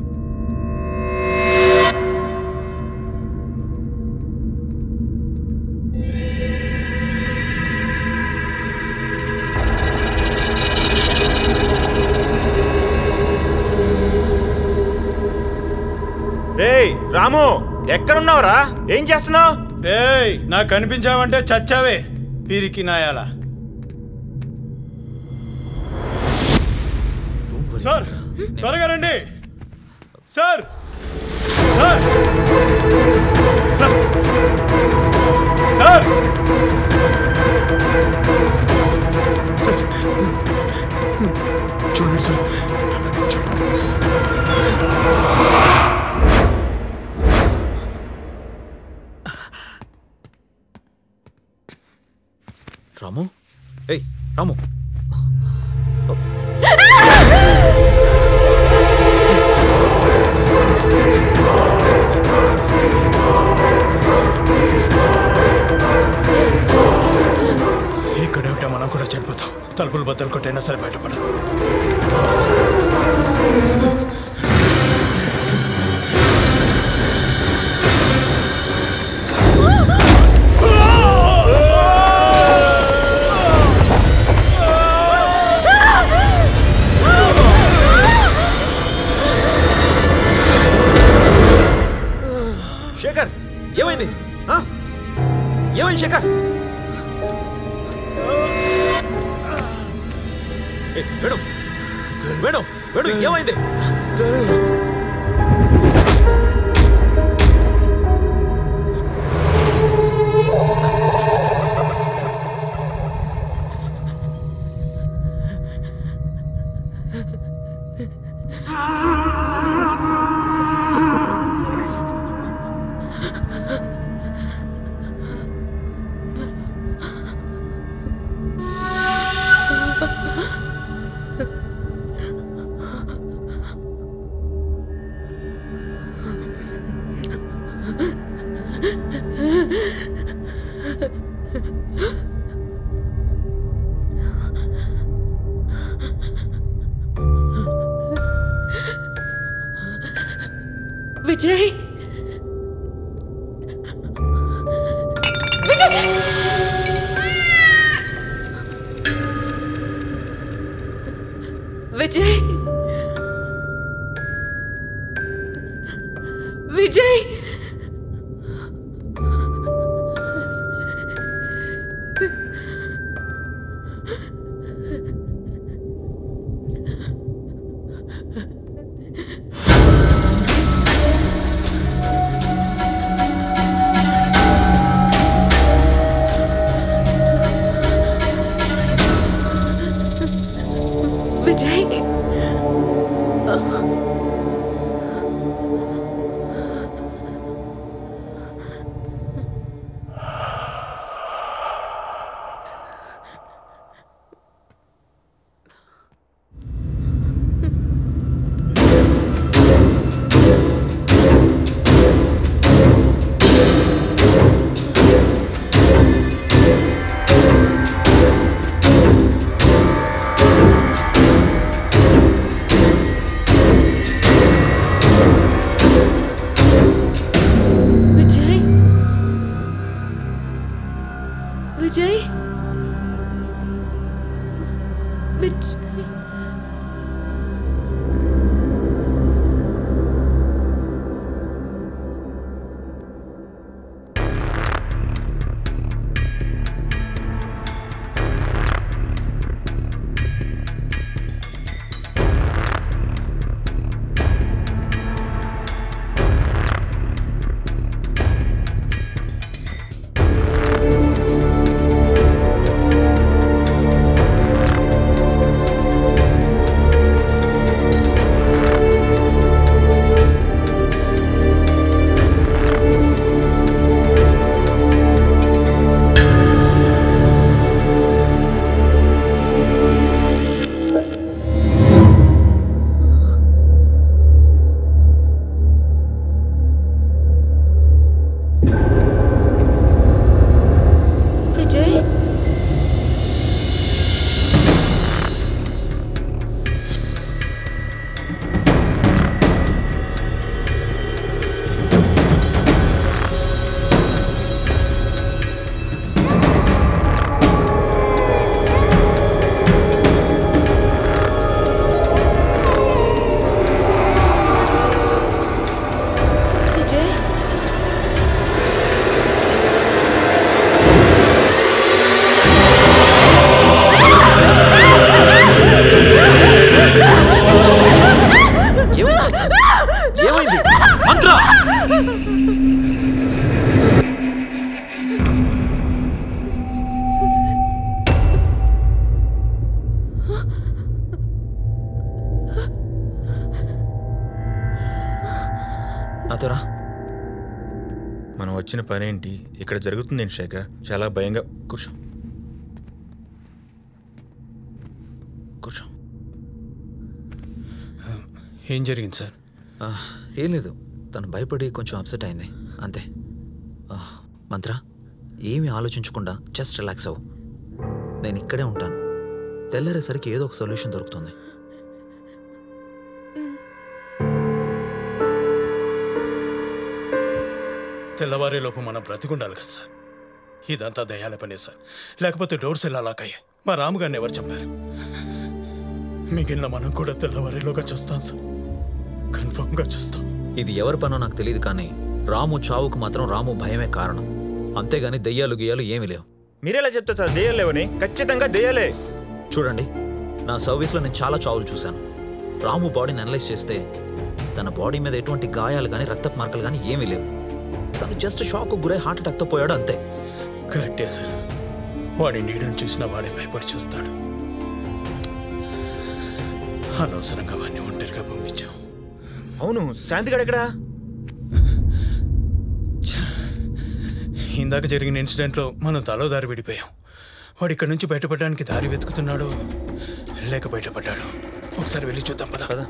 రేయ్ రాము ఎక్కడున్నావురా ఏం చేస్తున్నావు రేయ్ నాకు కనిపించావంటే చచ్చావే పీరికి నాయాల సార్ త్వరగా రండి సార్ సార్ సార్ చూడండి సార్ రాము ఏయ్ రాము ఇక్కడే ఉంటే మనం కూడా చనిపోతాం తలుపులు బద్దలు కొట్టైనా సరే బయటపడదు శేఖర్ ఏమైంది ఆ? ఏమైంది శేఖర్ ఏ, వేణు వేణు వేణు ఏమైంది విజయ్ విజయ్ విజయ్ విజయ్ విజయ్ నాతో రా మనం వచ్చిన పనేంటి ఇక్కడ జరుగుతుంది ఏంటి శేఖర్ చాలా భయంగా కూర్చో కూర్చో ఏం జరిగింది సార్ ఆ, ఏం లేదు తను భయపడి కొంచెం అప్సెట్ అయింది అంతే ఆ, మంత్ర ఏమీ ఆలోచించకుండా జస్ట్ రిలాక్స్ అవ్వు నేను ఇక్కడే ఉంటాను తెల్లారేసరికి ఏదో ఒక సొల్యూషన్ దొరుకుతుంది తెల్లవారేలోపు మనం బ్రతికుండాలి కదా సార్ ఇదంతా దయాల పనే సార్ లేకపోతే డోర్స్ ఎలా లాక్ అయ్యాయి మా రాముగారిని ఎవరు చెప్పారు మిగిలిన మనం కూడా తెల్లవారేలోగా చూస్తాం సార్ కన్ఫర్మ్గా చూస్తాం ఇది ఎవరి పనో నాకు తెలియదు కానీ రాము చావుకు మాత్రం రాము భయమే కారణం అంతేగాని దెయ్యాలు గియ్యాలు ఏమీ లేవు మీరెలా చెప్తారు సార్ దెయ్యాలేవని ఖచ్చితంగా దెయ్యాలే చూడండి నా సర్వీస్లో నేను చాలా చావులు చూశాను రాము బాడీని అనలైజ్ చేస్తే తన బాడీ మీద ఎటువంటి గాయాలు కానీ రక్తపు మార్కలు కానీ ఏమీ లేవు తను జస్ట్ షాక్ గురై హార్ట్ అటాక్తో పోయాడు అంతే కరెక్టే సార్ వాడి నీడని చూసినా వాడే భయపడి చూస్తాడు అనవసరంగా వాడిని ఒంటరిగా పంపించాం అవును శాంతిగాడు ఎక్కడా ఇందాక జరిగిన ఇన్సిడెంట్లో మనం తలో దారి విడిపోయాం వాడు ఇక్కడి నుంచి బయటపడడానికి దారి వెతుకుతున్నాడు లేక బయటపడ్డాడు ఒకసారి వెళ్ళి చూద్దాం పద పద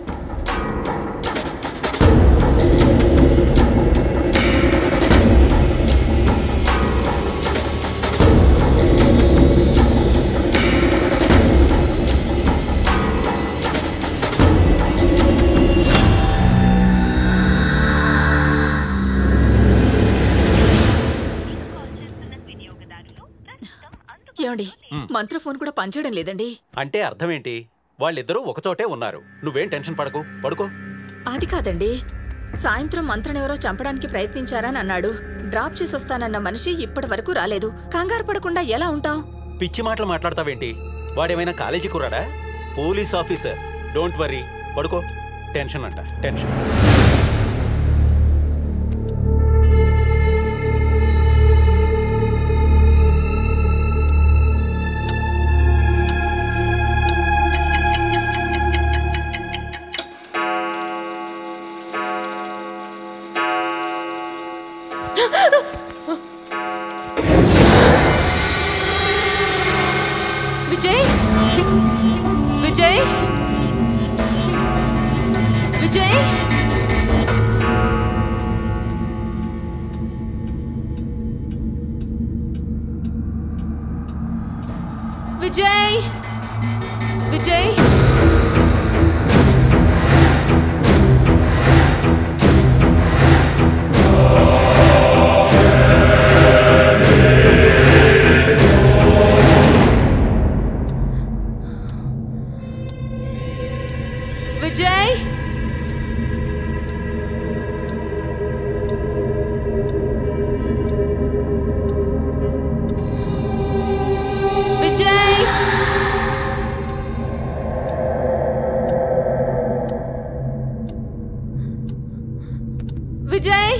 ఏమండి మంత్ర ఫోన్ కూడా పనిచేయడం లేదండి అంటే అర్థం ఏంటి వాళ్ళిద్దరూ ఒకచోటే ఉన్నారు నువ్వేం టెన్షన్ పడకు పడుకో అది కాదండి సాయంత్రం మంత్రం ఎవరో చంపడానికి ప్రయత్నించారని అన్నాడు డ్రాప్ చేసి వస్తానన్న మనిషి ఇప్పటి వరకు రాలేదు కంగారు పడకుండా ఎలా ఉంటాం పిచ్చి మాటలు మాట్లాడతావేంటి వాడేమైనా కాలేజీ కురాడా పోలీస్ ఆఫీసర్ డోంట్ వరీ పడుకో టెన్షన్ అంట టెన్షన్ విజయ్ విజయ్ విజయ్ విజయ్ విజయ్ విజయ్ విజయ్ విజయ్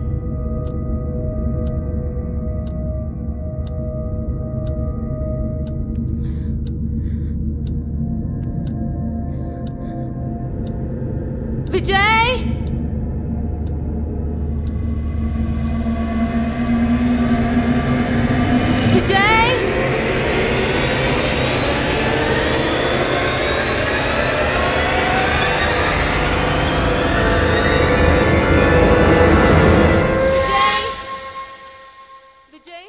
విజయ్ విజయ్ విజయ్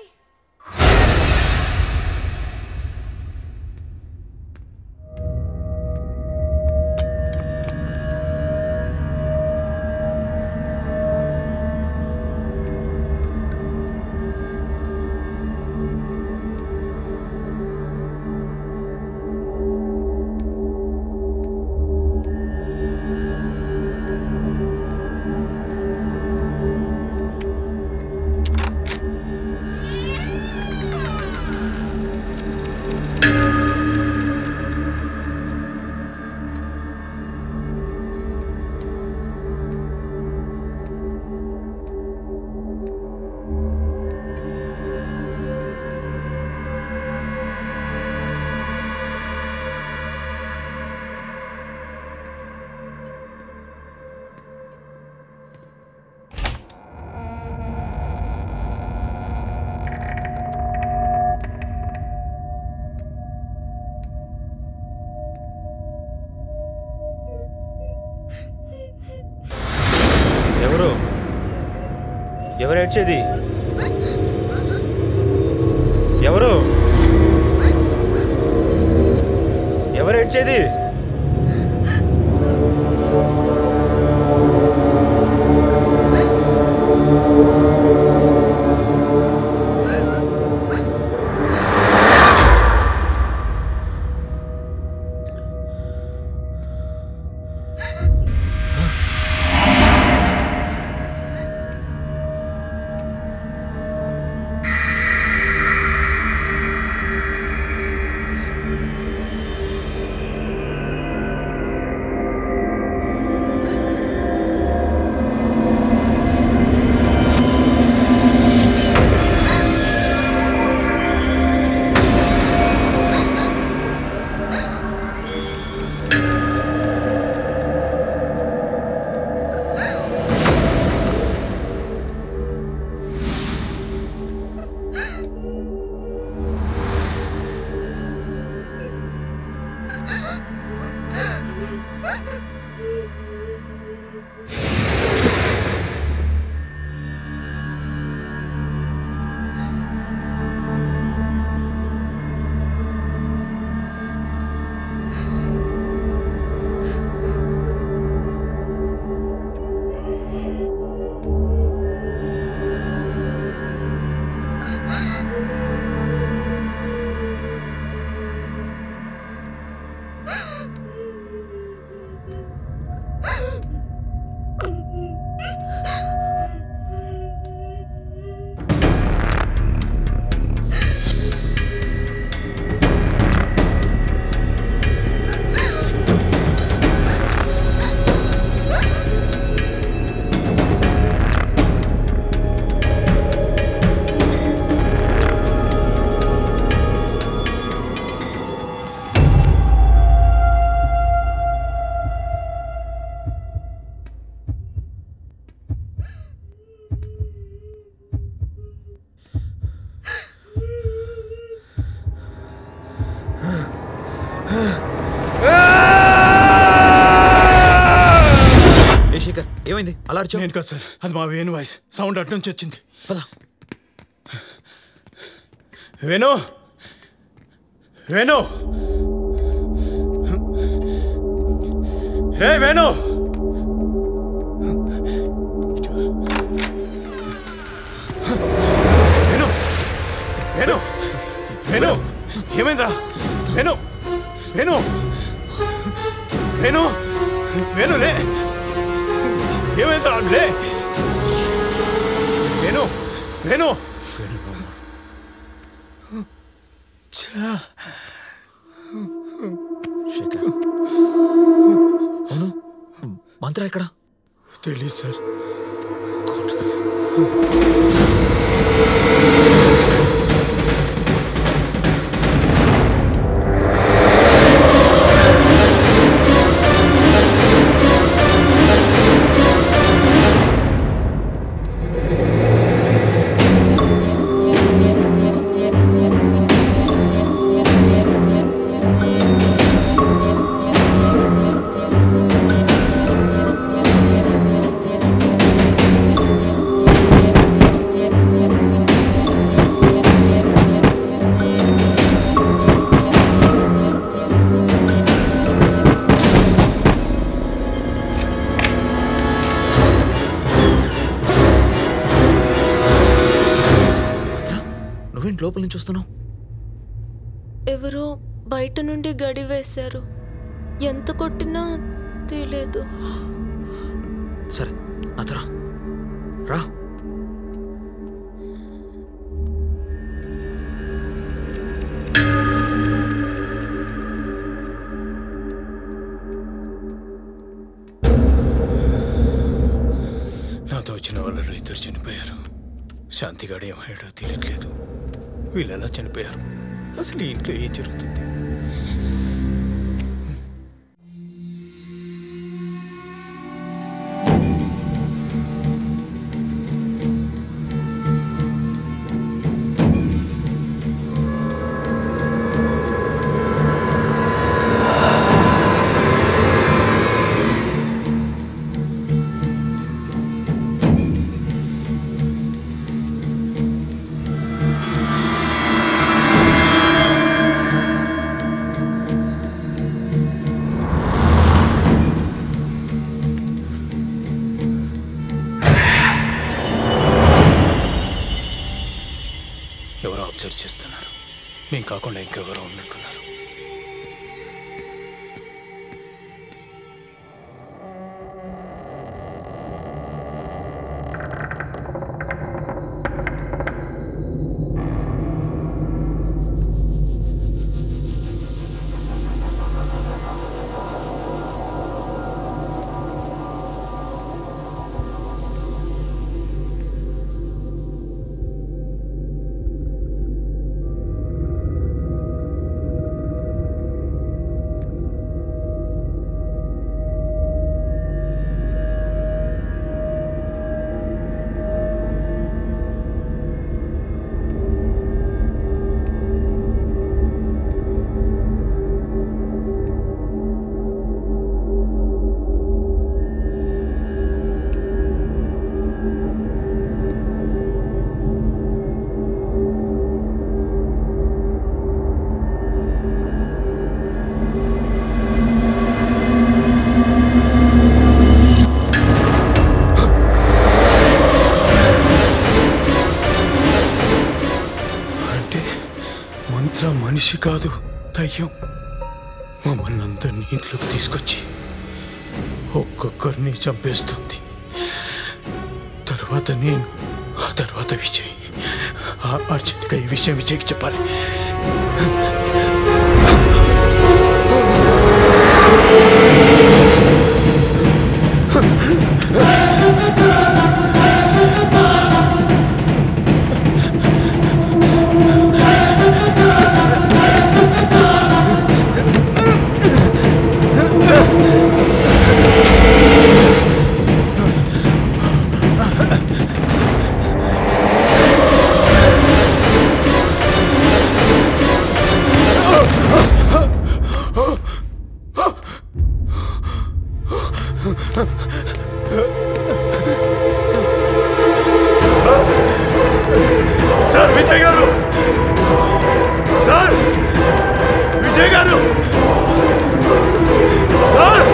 ఎవరు ఏడ్చేది ఎవరు ఎవరు ఏడ్చేది ఏ శేఖర్ ఏమైంది అలా అరిచావు? నేను కాదు సార్ అది మా వేణు వాయిస్ సౌండ్ అటు నుంచి వచ్చింది పద వేణు వేణు రే వేణు వేణు వేణు వేణు ఏమైందిరా వేణు వేణు వేణు వేణు లే ఏమైందిరా లే వేణు వేణు ఛా. శేఖర్ అవును మంత్ర ఎక్కడ తెలీదు సార్ నువ్వేంటి లోపల నుంచి వస్తున్నావు ఎవరో బయట నుండి గడి వేశారు ఎంత కొట్టినా తెలియదు సరే నాతో రా రా నాతో వచ్చిన వాళ్ళలో ఇద్దరు చనిపోయారు శాంతిగాడు ఏమయ్యాడో తెలియట్లేదు వీళ్ళు ఎలా చనిపోయారు అసలు ఈ ఇంట్లో ఏం జరుగుతుంది అబ్జర్వ్ చేస్తున్నారు మేము కాకుండా ఇంకెవరో ఉన్నట్టున్నారు అంటే మంత్ర మనిషి కాదు దయ్యం మమ్మల్ని అందరినీ ఇంట్లోకి తీసుకొచ్చి ఒక్కొక్కరిని చంపేస్తుంది తర్వాత నేను ఆ తర్వాత విజయ్ ఆ అర్జెంట్గా ఈ విషయం విజయ్కి చెప్పాలి సార్ విజయ్ గారు సార్ విజయ్ గారు సార్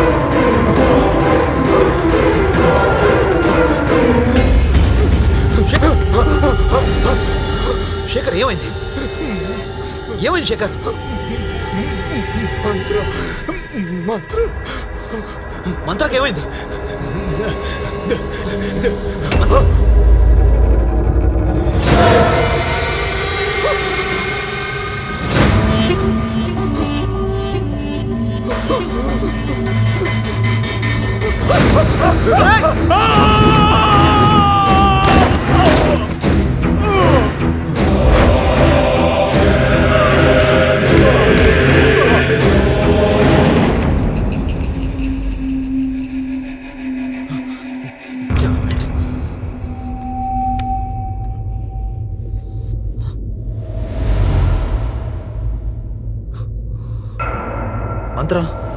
శేఖర్ ఏమైంది ఏమైంది శేఖర్ మంత్ర మంత్ర మంత్రాకి ఏమైంది మంత్ర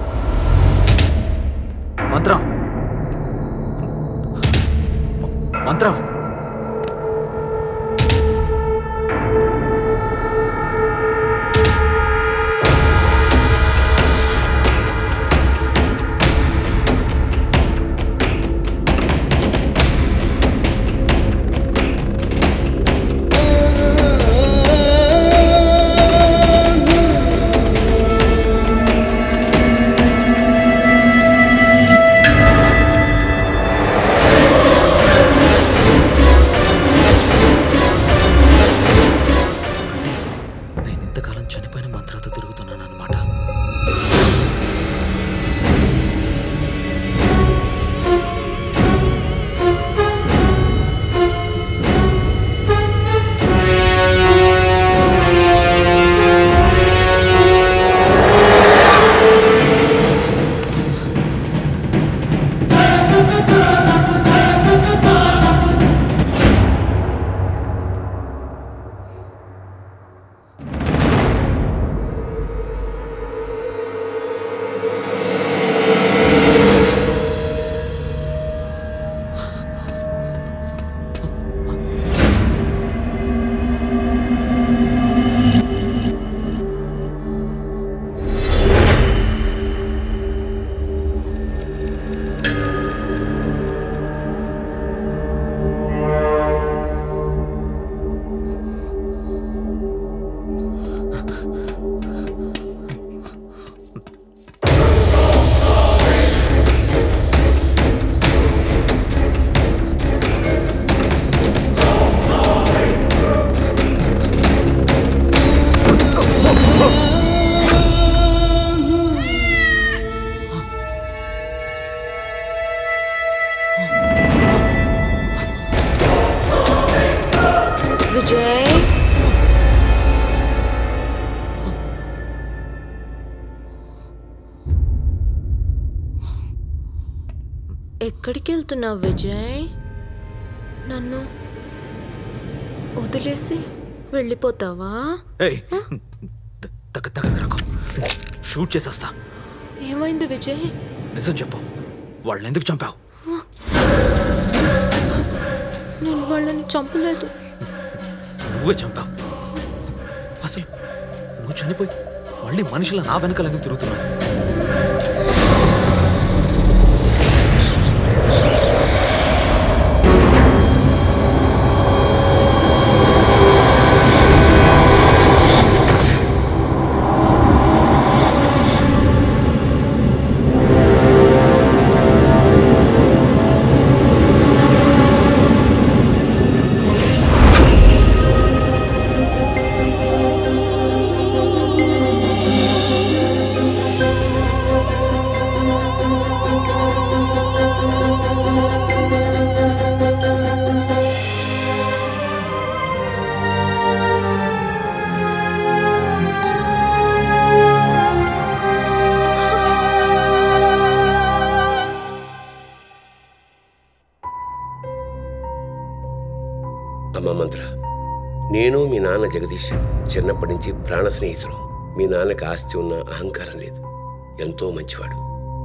మంత్ర మంత్ర ఆ విజయ్ ఎక్కడికి వెళ్తున్నావు విజయ్ నన్ను వదిలేసి వెళ్ళిపోతావా ఏయ్ తగ్గ తగ్గ రకం షూట్ చేసేస్తా ఏమైంది విజయ్ నిజం చెప్పు వాళ్ళని ఎందుకు చంపావు నేను వాళ్ళని చంపలేదు నువ్వే చంపావు అసలు నువ్వు చనిపోయి మళ్ళీ మనుషుల నా వెనకాల ఎందుకు తిరుగుతున్నావు అమ్మ మంత్ర నేను మీ నాన్న జగదీష్ చిన్నప్పటి నుంచి ప్రాణ స్నేహితులు మీ నాన్నకి ఆస్తి ఉన్న అహంకారం లేదు ఎంతో మంచివాడు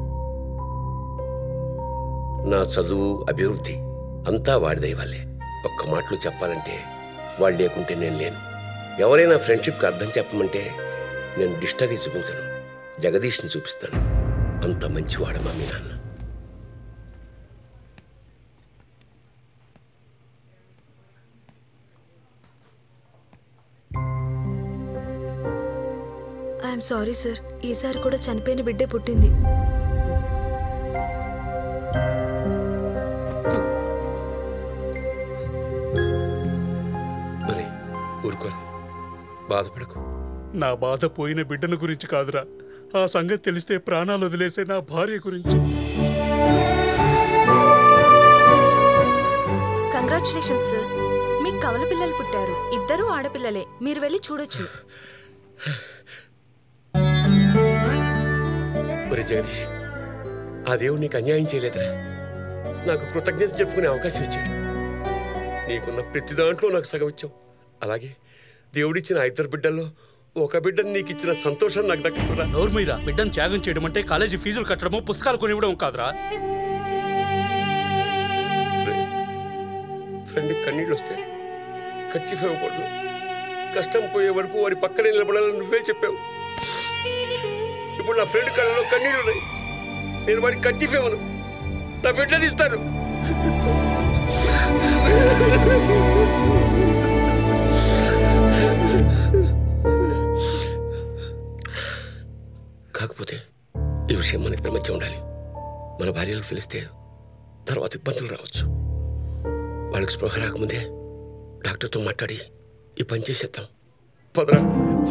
నా చదువు అభివృద్ధి అంతా వాడి దయవల్లే ఒక్క మాటలో చెప్పాలంటే వాళ్ళు లేకుంటే నేను లేను ఎవరైనా ఫ్రెండ్షిప్కి అర్థం చెప్పమంటే నేను డిక్షనరీ చూపించను జగదీష్ని చూపిస్తాను అంత మంచివాడమ్మా మీ నాన్న ఐఎమ్ సారీ సార్ ఈసారి కూడా చనిపోయిన బిడ్డే పుట్టింది ఒరే ఊరుకోరా బాధపడకు నా బాధ పోయిన బిడ్డను గురించి కాదురా ఆ సంగతి తెలిస్తే ప్రాణాలు వదిలేసే నా భార్య గురించి కంగ్రాచులేషన్స్ సార్ మీకు కవల పిల్లలు పుట్టారు ఇద్దరూ ఆడపిల్లలే మీరు వెళ్ళి చూడొచ్చు ఒరే జగదీష్ ఆ దేవుడు నీకు అన్యాయం చేయలేదురా నాకు కృతజ్ఞత చెప్పుకునే అవకాశం ఇచ్చాడు నీకున్న ప్రతి దాంట్లో నాకు సగం ఇచ్చావు అలాగే దేవుడిచ్చిన ఆ ఇద్దరు బిడ్డల్లో ఒక బిడ్డను నీకు ఇచ్చిన సంతోషం నాకు దక్కకుండా నోరు మీరా బిడ్డను త్యాగం చేయడం అంటే కాలేజీ ఫీజులు కట్టడము పుస్తకాలు కొనివ్వడం కాదురా ఫ్రెండ్ కన్నీళ్ళు వస్తే ఖర్చీఫ్ ఇవ్వకూడదు కష్టం పోయే వరకు వాడి పక్కనే నిలబడాలని నువ్వే చెప్పావు ఇప్పుడు నా ఫ్రెండ్ కళ్ళలో కన్నీళ్ళు ఉన్నాయి నేను వాడికి కట్టిఫ్ ఇవ్వను నా బిడ్డని ఇస్తాను కాకపోతే ఈ విషయం మన ఇద్దరి మధ్య ఉండాలి మన భార్యలకు తెలిస్తే తర్వాత ఇబ్బందులు రావచ్చు వాళ్ళకి స్పృహ రాకముందే డాక్టర్తో మాట్లాడి ఈ పని చేసేద్దాం పదరా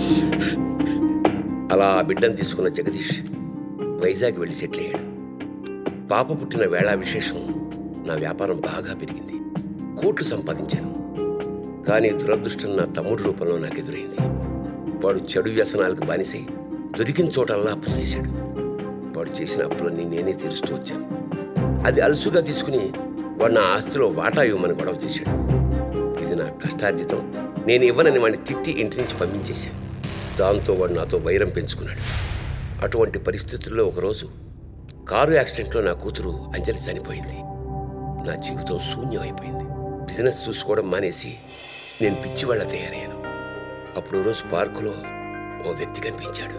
అలా ఆ బిడ్డను తీసుకున్న జగదీష్ వైజాగ్ వెళ్ళి సెటిల్ అయ్యాడు పాప పుట్టిన వేళ విశేషం నా వ్యాపారం బాగా పెరిగింది కోట్లు సంపాదించాను కానీ దురదృష్టం నా తమ్ముడు రూపంలో నాకు ఎదురైంది వాడు చెడు వ్యసనాలకు బానిసై దొరికిన చోటల్లా అప్పులు చేశాడు వాడు చేసిన అప్పులన్నీ నేనే తీరుస్తూ వచ్చాను అది అలుసుగా తీసుకుని వాడు నా ఆస్తిలో వాటా ఇవ్వమని గొడవ చేశాడు ఇది నా కష్టార్జితం నేను ఇవ్వనని వాడిని తిట్టి ఇంటి నుంచి పంపించేశాను దాంతో వాడు నాతో వైరం పెంచుకున్నాడు అటువంటి పరిస్థితుల్లో ఒకరోజు కారు యాక్సిడెంట్లో నా కూతురు అంజలి చనిపోయింది నా జీవితం శూన్యమైపోయింది బిజినెస్ చూసుకోవడం మానేసి నేను పిచ్చివాళ్ళ తయారయ్యాను అప్పుడు ఓ రోజు పార్కులో ఓ వ్యక్తి కనిపించాడు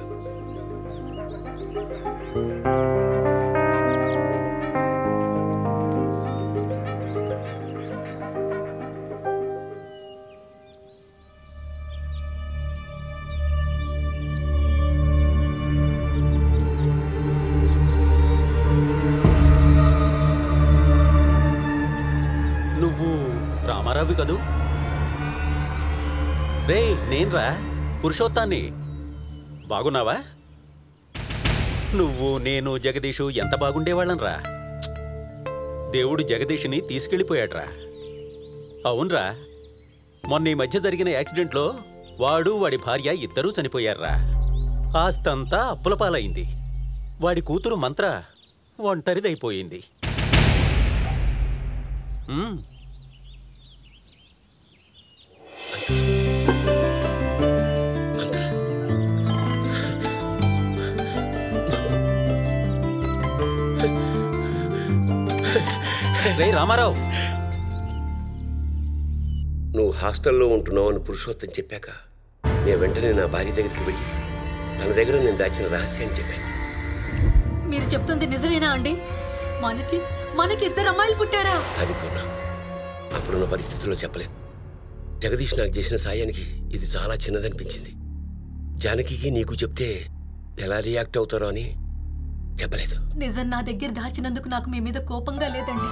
నువ్వు రామారావు కదూ రే నేన్రా పురుషోత్తాన్ని బాగున్నావా నువ్వు నేను జగదీషు ఎంత బాగుండేవాళ్ళంరా దేవుడు జగదీష్ని తీసుకెళ్ళిపోయాడ్రా అవునరా మొన్న ఈ మధ్య జరిగిన యాక్సిడెంట్లో వాడు వాడి భార్య ఇద్దరూ చనిపోయారా ఆస్తంతా అప్పుల పాలైంది వాడి కూతురు మంత్ర ఒంటరిదైపోయింది మ్మ్. రే రామారావు నువ్వు హాస్టల్లో ఉంటున్నావు అని పురుషోత్తం చెప్పాక నేను వెంటనే నా భార్య దగ్గరికి వెళ్ళి తన దగ్గర నేను దాచిన రహస్యాన్ని చెప్పాను మీరు చెప్తుంది నిజమేనా అండి మనకి మనకి ఇద్దరు అమ్మాయిలు పుట్టారా సాగిపోనా అప్పుడున్న పరిస్థితుల్లో చెప్పలేదు జగదీష్ నాకు చేసిన సాయానికి ఇది చాలా చిన్నదనిపించింది జానకికి నీకు చెప్తే ఎలా రియాక్ట్ అవుతారో అని చెప్పలేదు నిజం నా దగ్గర దాచినందుకు నాకు మీ మీద కోపంగా లేదండి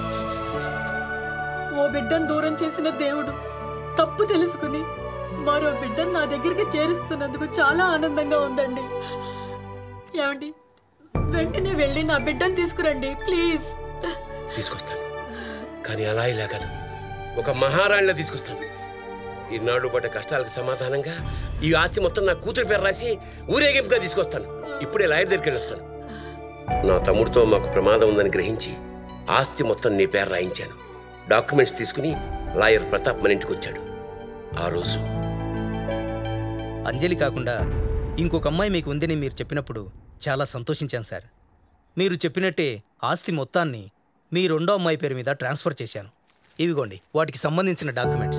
ఓ బిడ్డను దూరం చేసిన దేవుడు తప్పు తెలుసుకుని మరో బిడ్డను నా దగ్గరికి చేరుస్తున్నందుకు చాలా ఆనందంగా ఉందండి ఏమండి వెంటనే వెళ్ళి నా బిడ్డను తీసుకురండి ప్లీజ్ తీసుకొస్తాను కానీ అలా ఇలా కాదు ఒక మహారాణిలా తీసుకొస్తాను ఈనాడు పడ్డ కష్టాలకు సమాధానంగా ఈ ఆస్తి మొత్తం నా కూతురు పేరు రాసి ఊరేగింపుగా తీసుకొస్తాను ఇప్పుడే లాయర్ దగ్గరికి వెళ్ళొస్తాను నా తమ్ముడితో మాకు ప్రమాదం ఉందని గ్రహించి ఆస్తి మొత్తం నీ పేరు రాయించాను డాక్యుమెంట్స్ తీసుకుని లాయర్ ప్రతాప్ మన ఇంటికి వచ్చాడు ఆ రోజు అంజలి కాకుండా ఇంకొక అమ్మాయి మీకు ఉందని మీరు చెప్పినప్పుడు చాలా సంతోషించాను సార్ మీరు చెప్పినట్టే ఆస్తి మొత్తాన్ని మీ రెండో అమ్మాయి పేరు మీద ట్రాన్స్ఫర్ చేశాను ఇవిగోండి వాటికి సంబంధించిన డాక్యుమెంట్స్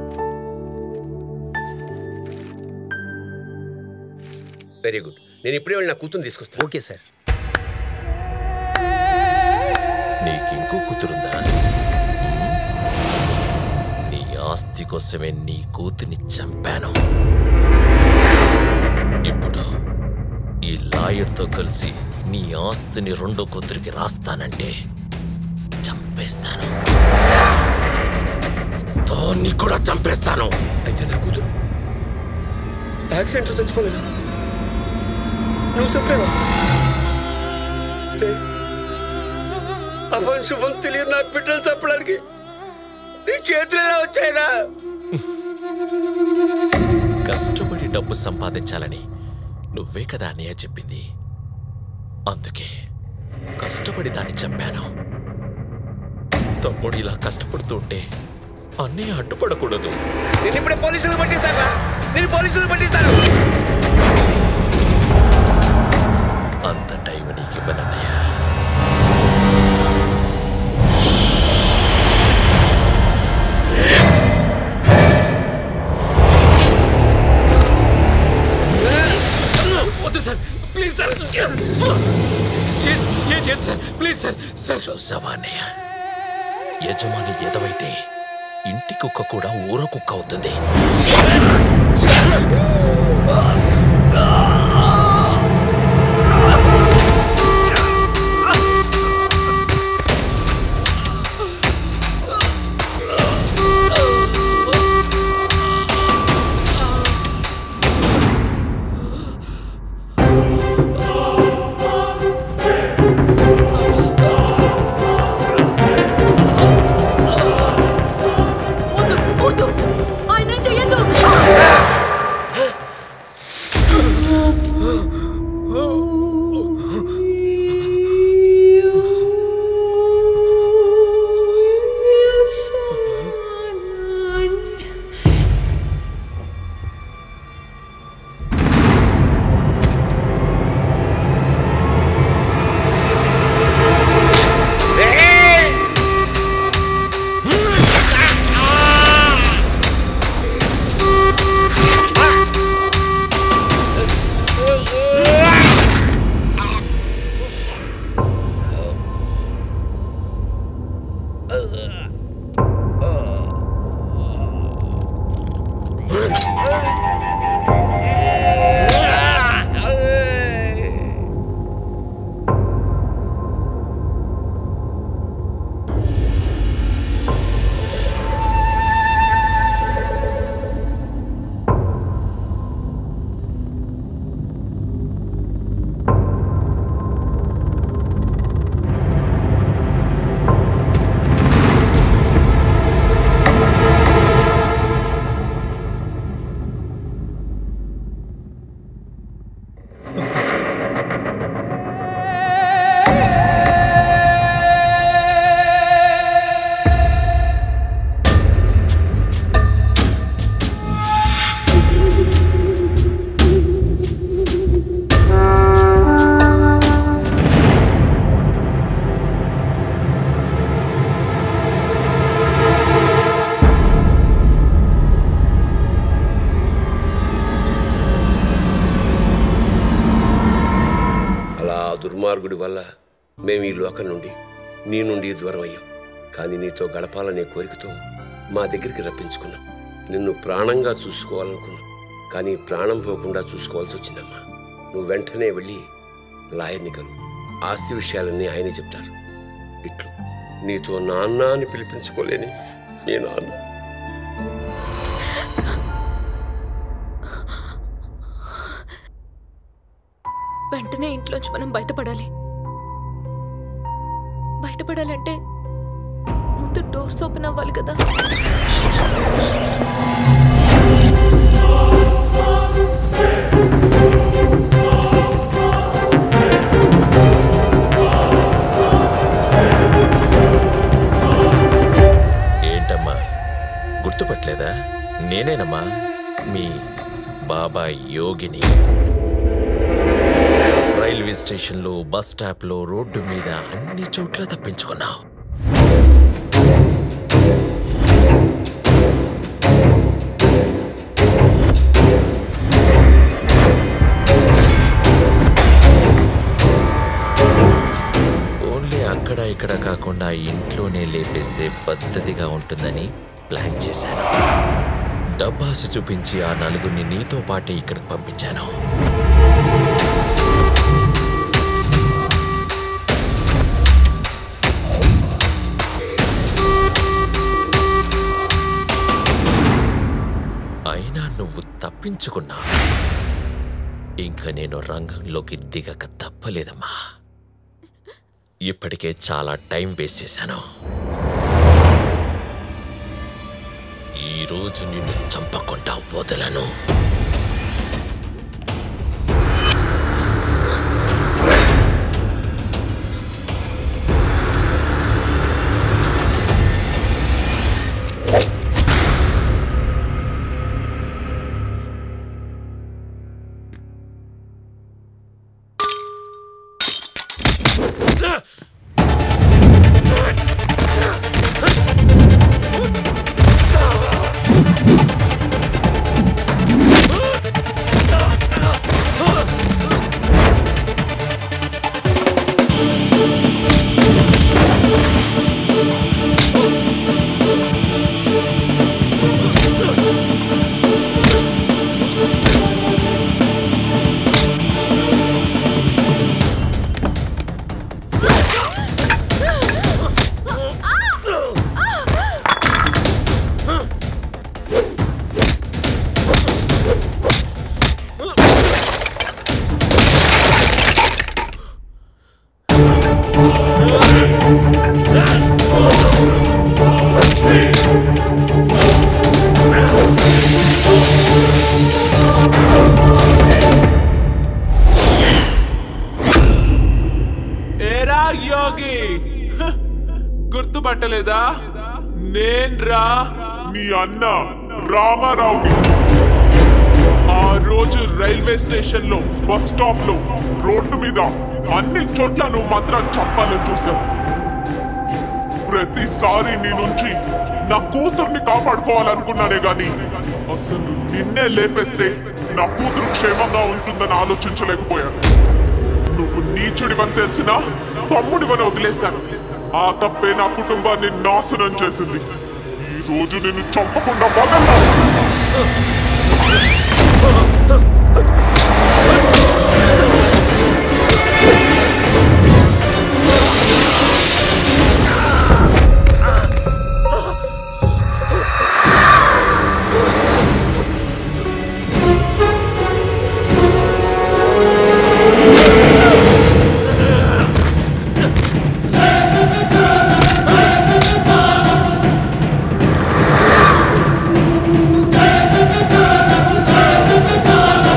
వెరీ గుడ్ నేను ఇప్పుడే వెళ్ళి నా కూతురు తీసుకొస్తాను ఓకే సార్ నీకింకో కూతురుందా నీ ఆస్తి కోసమే నీ కూతుని చంపాను ఇప్పుడు ఈ లాయర్తో కలిసి నీ ఆస్తిని రెండో కూతురికి రాస్తానంటే చంపేస్తాను దాన్ని కూడా చంపేస్తాను అయితే నా కూతురు యాక్సిడెంట్లో చచ్చిపోలేదు నువ్వు చెప్పావా అపం శుభం తెలియదు నా బిడ్డలు చెప్పడానికి నీ చేతులు ఎలా వచ్చాయినా కష్టపడి డబ్బు సంపాదించాలని నువ్వే కదా అన్నయ్య చెప్పింది అందుకే కష్టపడి దాన్ని చంపాను తమ్ముడు ఇలా కష్టపడుతూ ఉంటే అన్నయ్య అడ్డుపడకూడదు నేను ఇప్పుడే పోలీసులు పట్టిస్తాను నేను పోలీసులు పట్టిస్తాను అంత టైం నీకు ఇవ్వనన్నయ్య వద్దు సార్ ప్లీజ్ సార్ ఏం చేయదు సార్ ప్లీజ్ సార్ సార్ చూసావా అన్నయ్య యజమాని ఎదవైతే ఇంటి కుక్క కూడా ఊర కుక్క అవుతుంది వద్దు ఆయన చెయ్యొద్దు దుర్మార్గుడి వల్ల మేము ఈ లోకం నుండి నీ నుండి దూరం అయ్యాం కానీ నీతో గడపాలనే కోరికతో మా దగ్గరికి రప్పించుకున్నాం నిన్ను ప్రాణంగా చూసుకోవాలనుకున్నాం కానీ ప్రాణం పోకుండా చూసుకోవాల్సి వచ్చిందమ్మా నువ్వు వెంటనే వెళ్ళి లాయర్ని కలు ఆస్తి విషయాలన్నీ ఆయనే చెప్తారు ఇట్లు నీతో నాన్న అని పిలిపించుకోలేని మీ నాన్న వెంటనే ఇంట్లోంచి మనం బయటపడాలి బయటపడాలంటే ముందు డోర్స్ ఓపెన్ అవ్వాలి కదా ఏంటమ్మా గుర్తుపట్టలేదా నేనేనమ్మా మీ బాబాయ్ యోగిని రైల్వే స్టేషన్లో బస్ స్టాప్లో రోడ్డు మీద అన్ని చోట్ల తప్పించుకున్నావు ఓన్లీ అక్కడ ఇక్కడ కాకుండా ఇంట్లోనే లేపేస్తే పద్ధతిగా ఉంటుందని ప్లాన్ చేశాను డబ్బాసి చూపించి ఆ నలుగురిని నీతో పాటే ఇక్కడికి పంపించాను అయినా నువ్వు తప్పించుకున్నా ఇంకా నేను రంగంలోకి దిగక తప్పలేదమ్మా ఇప్పటికే చాలా టైం వేస్ట్ చేశాను ఈరోజు నిన్ను చంపకుండా వదలను ఏరా యోగి హ, గుర్తుపట్టలేదా నేన్రా నీ అన్న రామారావుని ఆ రోజు రైల్వే స్టేషన్ లో బస్ స్టాప్ లో రోడ్డు మీద అన్ని చోట్ల నువ్వు మాత్రం చంపాలని చూసావు ప్రతిసారి నీ నుంచి నా కూతుర్ని కాపాడుకోవాలనుకున్నానే గాని అసలు నిన్నే లేపేస్తే నా కూతురు క్షేమంగా ఉంటుందని ఆలోచించలేకపోయాను నువ్వు నీచుడివని తెలిసినా తమ్ముడివని వదిలేశాను ఆ తప్పే నా కుటుంబాన్ని నాశనం చేసింది ఈ రోజు నిన్ను చంపకుండా వదలను ఆ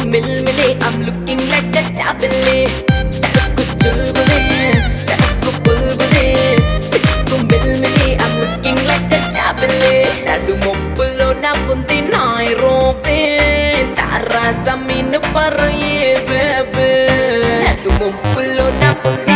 మిల్మిలే I'm looking like a చాపిల్లే చటుకు చుల్బులే చటుకు బుల్బులే Sikh మిల్మిలే I'm looking like a చాపిల్లే నడు మొప్పులో నా ఉంది నాయ్ రోబే తారా జమీన్ పర్ ఏ బేబే నడు మొప్పులో నా ఉంది